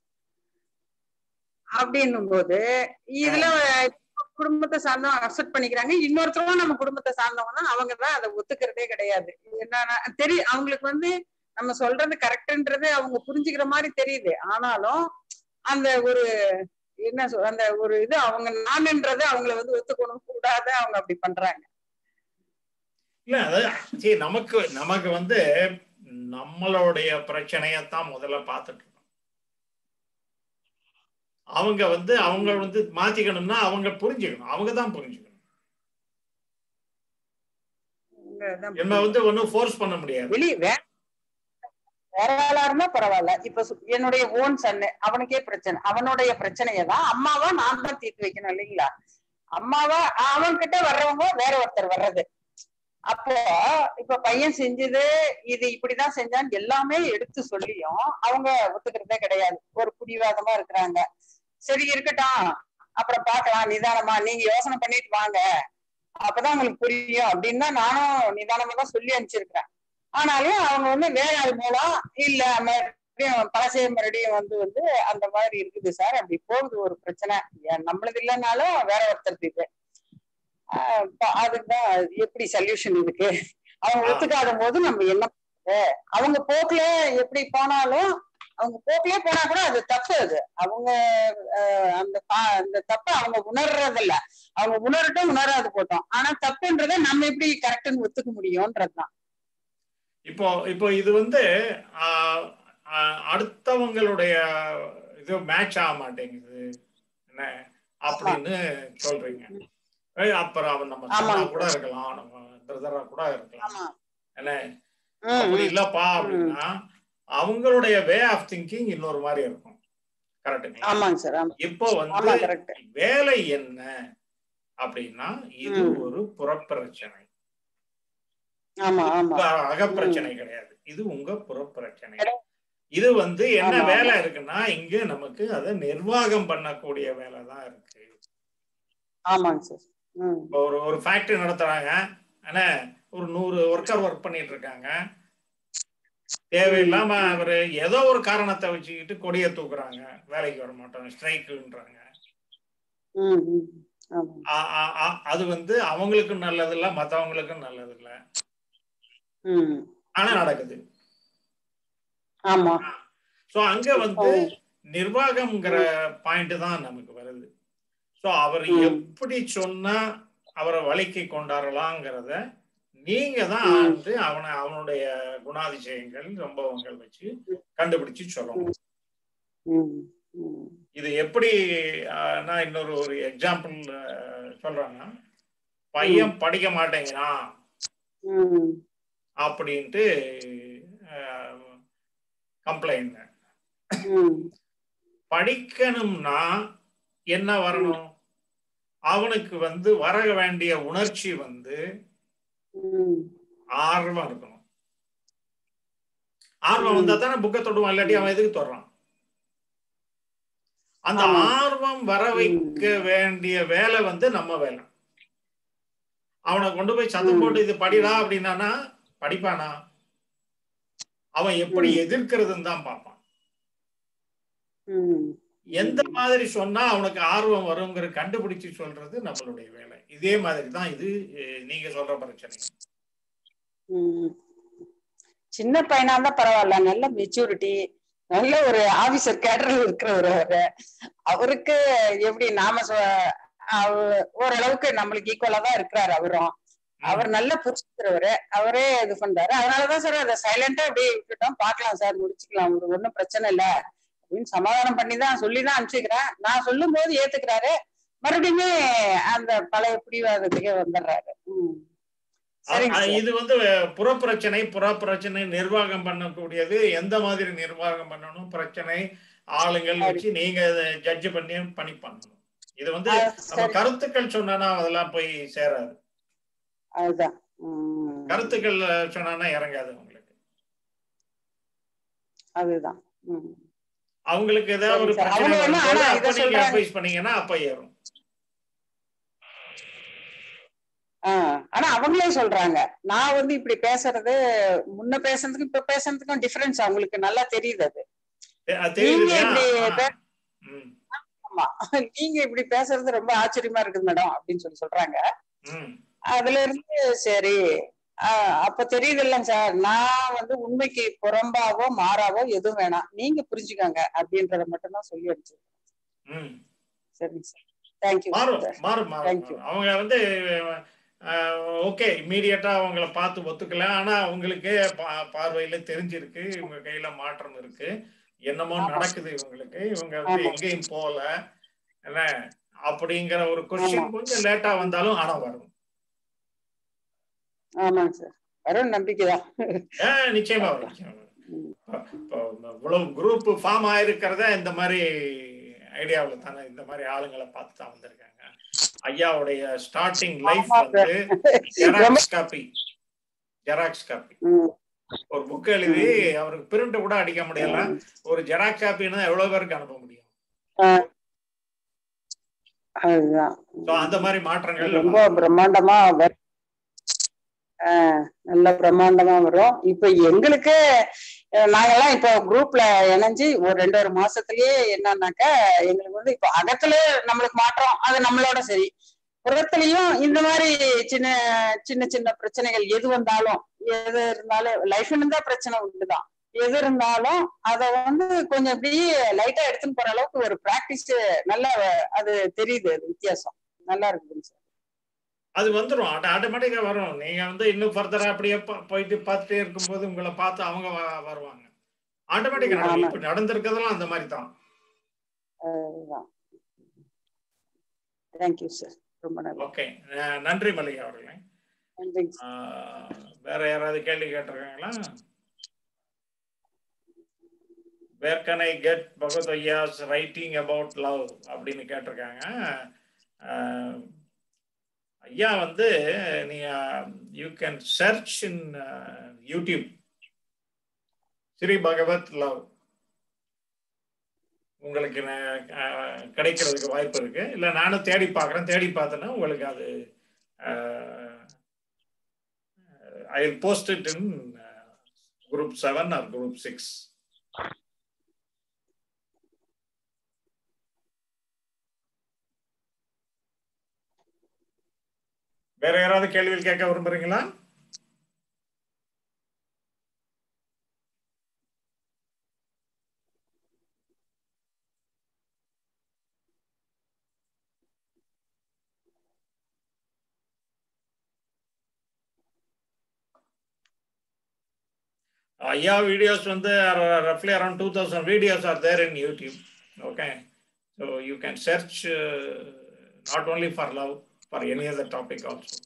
[SPEAKER 4] அப்படின்னும் போது இதுல குடும்பத்தை சார்ந்தவங்க அக்செப்ட் பண்ணிக்கிறாங்க இன்னொருத்தரும் நம்ம குடும்பத்தை சார்ந்தவங்க தான் அவங்க தான் அதை ஒத்துக்கிறதே கிடையாது என்னன்னா தெரியும் அவங்களுக்கு வந்து நம்ம சொல்றது கரெக்ட்ன்றது அவங்க புரிஞ்சுக்கிற மாதிரி தெரியுது ஆனாலும் அந்த ஒரு என்ன சொல் அந்த ஒரு இது அவங்க நான்ன்றது அவங்கள வந்து ஒத்துக்கணும் கூடாது அவங்க அப்படி பண்றாங்க
[SPEAKER 1] இல்ல அது சரி நமக்கு நமக்கு வந்து நம்மளுடைய பிரச்சனையத்தான் முதல்ல பார்த்துட்டு இருக்கோம் அவங்க வந்து அவங்க வந்து மாத்திக்கணும்னா அவங்க புரிஞ்சுக்கணும் அவங்க தான் புரிஞ்சுக்கணும்
[SPEAKER 4] அவங்க
[SPEAKER 1] என்ன வந்து ஒன்றும் ஃபோர்ஸ் பண்ண முடியாது
[SPEAKER 4] வெளிய வேற வேற ஆளா இருந்தா பரவாயில்ல இப்ப சு- என்னுடைய ஓன் சன்னு அவனுக்கே பிரச்சனை அவனுடைய பிரச்சனையை தான் அம்மாவா நான் தான் தீர்த்து வைக்கணும் இல்லைங்களா அம்மாவா அவன் கிட்ட வர்றவங்க வேற ஒருத்தர் வர்றது அப்போ இப்ப பையன் செஞ்சது இது இப்படிதான் செஞ்சான்னு எல்லாமே எடுத்து சொல்லியும் அவங்க ஒத்துக்கிறதே கிடையாது ஒரு பிடிவாதமா இருக்கிறாங்க சரி இருக்கட்டும் அப்புறம் பார்க்கலாம் நிதானமா நீங்க யோசனை பண்ணிட்டு வாங்க அப்பதான் உங்களுக்கு புரியும் அப்படின்னு தான் நானும் நிதானமா தான் சொல்லி அனுப்பிச்சிருக்கிறேன் ஆனாலும் அவங்க வந்து வேற ஆள் மூலம் இல்ல மறுபடியும் பழசைய மறுபடியும் வந்து வந்து அந்த மாதிரி இருக்குது சார் அப்படி போகுது ஒரு பிரச்சனை ஏன் நம்மளது இல்லைனாலும் வேற ஒருத்தருக்கு இது ஆஹ் இப்ப அதுக்குதான் எப்படி சொல்யூஷன் இருக்கு அவங்க ஒத்துக்காத போது நம்ம என்ன பண்றது? அவங்க போக்குல எப்படி போனாலும் அவங்க போக்குலயே போனா கூட அது தப்பு அது அவங்க ஆஹ் அந்த பா- அந்த தப்பை அவங்க உணர்றது இல்ல அவங்க உணரட்டும் உணராது போட்டோம் ஆனா தப்புன்றதை நம்ம எப்படி கரெக்ட்னு ஒத்துக்க முடியும்ன்றதுதான்
[SPEAKER 1] இப்போ இப்போ இது வந்து ஆஹ், ஆஹ், அடுத்தவங்களுடைய இது மேட்ச் ஆக மாட்டேங்குது என்ன அப்படின்னு சொல்றீங்க ஏய், அப்புறம் அவன் நம்ம
[SPEAKER 4] ஆமா.
[SPEAKER 1] சொன்னா கூட இருக்கலாம் நம்ம பிரதரா கூட இருக்கலாம்
[SPEAKER 4] ஆமா
[SPEAKER 1] என்ன
[SPEAKER 4] ம்,
[SPEAKER 1] அப்படி
[SPEAKER 4] ம்.
[SPEAKER 1] இல்லப்பா அப்படின்னா அவங்களுடைய வே ஆஃப் திங்கிங் இன்னொரு மாதிரி இருக்கும் கரெக்டுங்களா
[SPEAKER 4] ஆமாங்க சார் ஆமா
[SPEAKER 1] இப்போ
[SPEAKER 4] ஆமா
[SPEAKER 1] வந்து
[SPEAKER 4] கரெக்ட்
[SPEAKER 1] வேலை என்ன அப்படின்னா இது
[SPEAKER 4] ம்.
[SPEAKER 1] ஒரு புறப்பிரச்சனை
[SPEAKER 4] ஆமா ஆமா
[SPEAKER 1] உங்க அகப்பிரச்சனை கிடையாது இது உங்க புறப்பிரச்சனை
[SPEAKER 4] கிடையாது.
[SPEAKER 1] இது வந்து என்ன
[SPEAKER 4] ஆமா,
[SPEAKER 1] வேலை இருக்குன்னா இங்க நமக்கு அதை நிர்வாகம் பண்ணக்கூடிய வேலை தான் இருக்கு
[SPEAKER 4] ஆமாங்க சார் ம்
[SPEAKER 1] இப்போ ஒரு ஒரு ஃபேக்டரி நடத்துறாங்க ஆனா ஒரு நூறு ஒர்க்கர் ஒர்க் பண்ணிட்டு இருக்காங்க தேவையில்லாம அவரு ஏதோ ஒரு காரணத்தை வச்சுக்கிட்டு கொடியை தூக்குறாங்க வேலைக்கு வர மாட்டோம் ஸ்ட்ரைக்குன்றாங்க
[SPEAKER 4] ம் ம் ஆமா
[SPEAKER 1] ஆ- ஆ- ஆ- அது வந்து அவங்களுக்கும் நல்லது இல்ல மத்தவங்களுக்கும் நல்லது இல்ல
[SPEAKER 4] ம்
[SPEAKER 1] ஆனா நடக்குது
[SPEAKER 4] ஆமா
[SPEAKER 1] சோ அங்க வந்து நிர்வாகம்ங்கிற பாயிண்ட் தான் நமக்கு வருது சோ அவர்
[SPEAKER 4] ம்.
[SPEAKER 1] எப்படி சொன்னா அவரை வழிக்கு கொண்டாடலாங்கிறத நீங்க தான்
[SPEAKER 4] ம்.
[SPEAKER 1] வந்து அவனை அவனுடைய குணாதிசயங்கள் சம்பவங்கள் வச்சு கண்டுபிடிச்சு சொல்லணும்
[SPEAKER 4] ம் ம்
[SPEAKER 1] இது எப்படி ஆஹ், நான் இன்னொரு ஒரு எக்ஸாம்பிள் சொல்றேன்னா பையன் படிக்க மாட்டேங்கிறான்
[SPEAKER 4] ம்
[SPEAKER 1] அப்படின்ட்டு கம்ப்ளைண்ட்
[SPEAKER 4] ம்
[SPEAKER 1] படிக்கணும்னா என்ன வரணும் அவனுக்கு வந்து வர வேண்டிய உணர்ச்சி வந்து
[SPEAKER 4] ம்
[SPEAKER 1] ஆர்வம் இருக்கணும் ஆர்வம் வந்தா தானே புக்கை தொடுவான் இல்லாட்டி அவன் எதுக்கு தொடுறான் அந்த
[SPEAKER 4] ஆமா.
[SPEAKER 1] ஆர்வம் வர வைக்க வேண்டிய வேலை வந்து நம்ம வேலை அவனை கொண்டு போய் சத்தம்
[SPEAKER 4] ம்.
[SPEAKER 1] போட்டு இது படிடா அப்படின்னானா படிப்பானா அவன் எப்படி
[SPEAKER 4] ம்.
[SPEAKER 1] எதிர்க்கிறதுன்னு தான் பார்ப்பான்
[SPEAKER 4] ம்
[SPEAKER 1] எந்த மாதிரி சொன்னா அவனுக்கு ஆர்வம் வருங்கிற கண்டுபிடிச்சு சொல்றது நம்மளுடைய வேலை இதே மாதிரி தான் இது அஹ், நீங்க சொல்ற பிரச்சனை
[SPEAKER 4] ம். சின்ன பையனா இருந்தா பரவாயில்ல நல்ல மெச்சூரிட்டி நல்ல ஒரு ஆபீசர் கேடர்ல இருக்கிறவர் அவரு அவருக்கு எப்படி நாம சொ- அவ- ஓரளவுக்கு நம்மளுக்கு ஈக்குவலா தான் இருக்கிறாரு அவரும் அவர் நல்லா புரிஞ்சுக்கிறவரு அவரே இது பண்றாரு அதனாலதான் சார் அதை சைலண்டா அப்படியே விட்டுட்டோம் பார்க்கலாம் சார் முடிச்சுக்கலாம் ஒரு ஒண்ணும் பிரச்சனை இல்ல அப்படின்னு சமாதானம் பண்ணி தான் சொல்லி தான் அனுப்பிச்சுக்கிறேன் நான் சொல்லும் போது ஏத்துக்கிறாரு மறுபடியுமே அந்த பழைய பிடிவாதத்துக்கே வந்துடுறாரு ம். சரிங்க
[SPEAKER 1] அ-
[SPEAKER 4] சார்.
[SPEAKER 1] இது வந்து அஹ், புறப்பிரச்சனை புறப்பிரச்சனை நிர்வாகம் பண்ணக்கூடியது எந்த மாதிரி நிர்வாகம் பண்ணணும் பிரச்சனை ஆளுங்கள் வச்சு நீங்க ஜட்ஜ் பண்ணி பண்ணி பண்ணணும் இது வந்து
[SPEAKER 4] ஆ,
[SPEAKER 1] நம்ம
[SPEAKER 4] சரி
[SPEAKER 1] கருத்துக்கள் சொன்னா அதெல்லாம் போய் சேராது
[SPEAKER 4] அதுதான் ம்.
[SPEAKER 1] கருத்துக்கள் அஹ், சொன்னா இறங்காது உங்களுக்கு
[SPEAKER 4] அதுதான் ம்.
[SPEAKER 1] அவங்களுக்கு ஏதாவது ஒரு
[SPEAKER 4] சரி சார்.
[SPEAKER 1] பிரச்சனை
[SPEAKER 4] அவங்க என்ன
[SPEAKER 1] வரும்போது
[SPEAKER 4] ஆனா
[SPEAKER 1] அப்ப
[SPEAKER 4] இதை
[SPEAKER 1] நீங்க
[SPEAKER 4] சொல்றாங்க.
[SPEAKER 1] அட்வைஸ் பண்ணீங்கன்னா அப்ப ஏறும்
[SPEAKER 4] ஆ, ஆனா அவங்களே சொல்றாங்க நான் வந்து இப்படி பேசுறது முன்ன பேசுறதுக்கும் இப்ப பேசுறதுக்கும் டிஃபரன்ஸ் அவங்களுக்கு நல்லா தெரியுது அது
[SPEAKER 1] தெ- அது தெரியுது
[SPEAKER 4] நீங்க
[SPEAKER 1] இல்லையா?
[SPEAKER 4] இப்படி
[SPEAKER 1] ஆ.
[SPEAKER 4] பே-
[SPEAKER 1] ம்,
[SPEAKER 4] ஆமா நீங்க இப்படி பேசுறது ரொம்ப ஆச்சரியமா இருக்குது மேடம் அப்படின்னு சொல்லி சொல்றாங்க
[SPEAKER 1] ம்.
[SPEAKER 4] அதுல இருந்து சரி ஆஹ் அப்ப தெரியுது இல்லைங்க சார் நான் வந்து உண்மைக்கு புறம்பாவோ மாறாவோ எதுவும் வேணாம் நீங்க புரிஞ்சுக்கோங்க அப்படின்றத மட்டும் தான் சொல்லி அடிச்சு
[SPEAKER 1] ம்.
[SPEAKER 4] சரிங்க சார் தேங்க்யூ
[SPEAKER 1] மாறும்
[SPEAKER 4] சார்
[SPEAKER 1] மாறும் மாறும்
[SPEAKER 4] Thank you.
[SPEAKER 1] மாறும். அவங்க வந்து ஓகே இம்மீடியட்டா அவங்கள பார்த்து ஒத்துக்கல ஆனா அவங்களுக்கு பா- பார்வையில தெரிஞ்சிருக்கு இவங்க கையில மாற்றம் இருக்கு என்னமோ
[SPEAKER 4] ஆமா.
[SPEAKER 1] நடக்குது இவங்களுக்கு இவங்க வந்து
[SPEAKER 4] ஆமா.
[SPEAKER 1] எங்கேயும் போகல என்ன அப்படிங்கிற ஒரு கொஸ்டின்
[SPEAKER 4] ஆமா.
[SPEAKER 1] கொஞ்சம் லேட்டா வந்தாலும் ஆனா வரும்
[SPEAKER 4] ஆமாங்க சார் வரும் நம்பிக்கைதான்
[SPEAKER 1] ஆஹ் நிச்சயமா வரும் நிச்சயமா வரும்
[SPEAKER 4] ம்.
[SPEAKER 1] இப்போ இப்போ இவ்வளவு குரூப் ஃபார்ம் ஆயிருக்கிறத இந்த மாதிரி ஐடியாவில் தானே இந்த மாதிரி ஆளுங்களை பார்த்து தான் வந்திருக்காங்க ஐயாவுடைய ஸ்டார்டிங் லைஃப்
[SPEAKER 4] ஆமா
[SPEAKER 1] வந்து ஜெராக்ஸ் காப்பி ஜெராக்ஸ் காப்பி
[SPEAKER 4] ம்.
[SPEAKER 1] ஒரு புக் எழுதி அவருக்கு பிரிண்ட் கூட அடிக்க முடியல ஒரு ஜெராக்ஸ் காப்பின்னா எவ்வளவு பேருக்கு அனுப்ப முடியும்
[SPEAKER 4] அதுதான்
[SPEAKER 1] ஸோ அந்த மாதிரி மாற்றங்கள்
[SPEAKER 4] ரொம்ப பிரம்மாண்டமா வரும் ஆஹ் நல்ல பிரம்மாண்டமா வரும் இப்ப எங்களுக்கு அஹ் நாங்கெல்லாம் இப்போ குரூப்ல இணைஞ்சு ஒரு ரெண்டு ஒரு மாசத்துலயே என்னன்னாக்கா எங்களுக்கு வந்து இப்போ அகத்துல நம்மளுக்கு மாற்றம் அது நம்மளோட சரி புறத்துலயும் இந்த மாதிரி சின்ன சின்ன சின்ன பிரச்சனைகள் எது வந்தாலும் எது இருந்தாலும் லைஃப் இருந்தா பிரச்சனை உண்டுதான் எது இருந்தாலும் அத வந்து கொஞ்சம் இப்படியே லைட்டா எடுத்துன்னு போற அளவுக்கு ஒரு பிராக்டிஸ் நல்லா அது தெரியுது அது வித்தியாசம் நல்லா இருக்குதுங்க சார்
[SPEAKER 1] அது வந்துடும் ஆட்டோமேட்டிக்கா வரும் நீங்க வந்து இன்னும் ஃபர்தரா அப்படியே போ- போயிட்டு பார்த்துட்டே இருக்கும்போது உங்களை பார்த்து அவங்க வ- வருவாங்க ஆட்டோமேட்டிக்கா நடக்கும்
[SPEAKER 4] ஆமா.
[SPEAKER 1] இப்ப நடந்திருக்கிறதெல்லாம் அந்த மாதிரி தான்
[SPEAKER 4] அதுதான் தேங்க்யூ சார் ரொம்ப நல்லா
[SPEAKER 1] ஓகே நன்றி மல்லிகா அவர்களே
[SPEAKER 4] நன்றிங்க சார்
[SPEAKER 1] ஆஹ், வேற யாராவது கேள்வி கேட்டிருக்காங்களா where can I get Bhagavath Aiya's writing about love அப்படின்னு கேட்டிருக்காங்க ஆஹ், ஐயா வந்து நீங்க you can search in YouTube Shri Bhagavath love உங்களுக்கு ந- ஆஹ், கிடைக்கிறதுக்கு வாய்ப்பு இருக்கு இல்ல நானும் தேடி பார்க்குறேன் தேடி பார்த்தேன்னா உங்களுக்கு அது I will post it in group seven or group six வேற யாராவது கேள்விகள் கேட்க விரும்புறீங்களா ஐயா வீடியோஸ் வந்து ரஃப்லி around two thousand videos are there in YouTube okay so you can search not only for love for any other topic also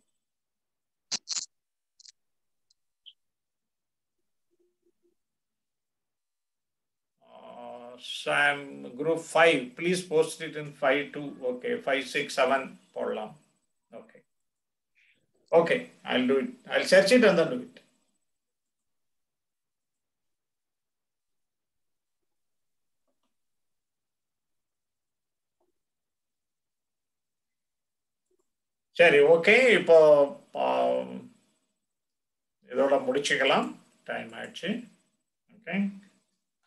[SPEAKER 1] Sam group five, please post it in five two. Okay, five six seven போடலாம். Okay. Okay, I'll do it. I'll search it and then do it. சரி okay இப்போ ஆம், இதோட முடிச்சுக்கலாம் time ஆயிடுச்சு okay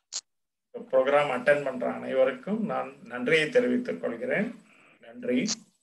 [SPEAKER 1] program attend பண்ற அனைவருக்கும் நான் நன்றியை தெரிவித்துக் கொள்கிறேன் நன்றி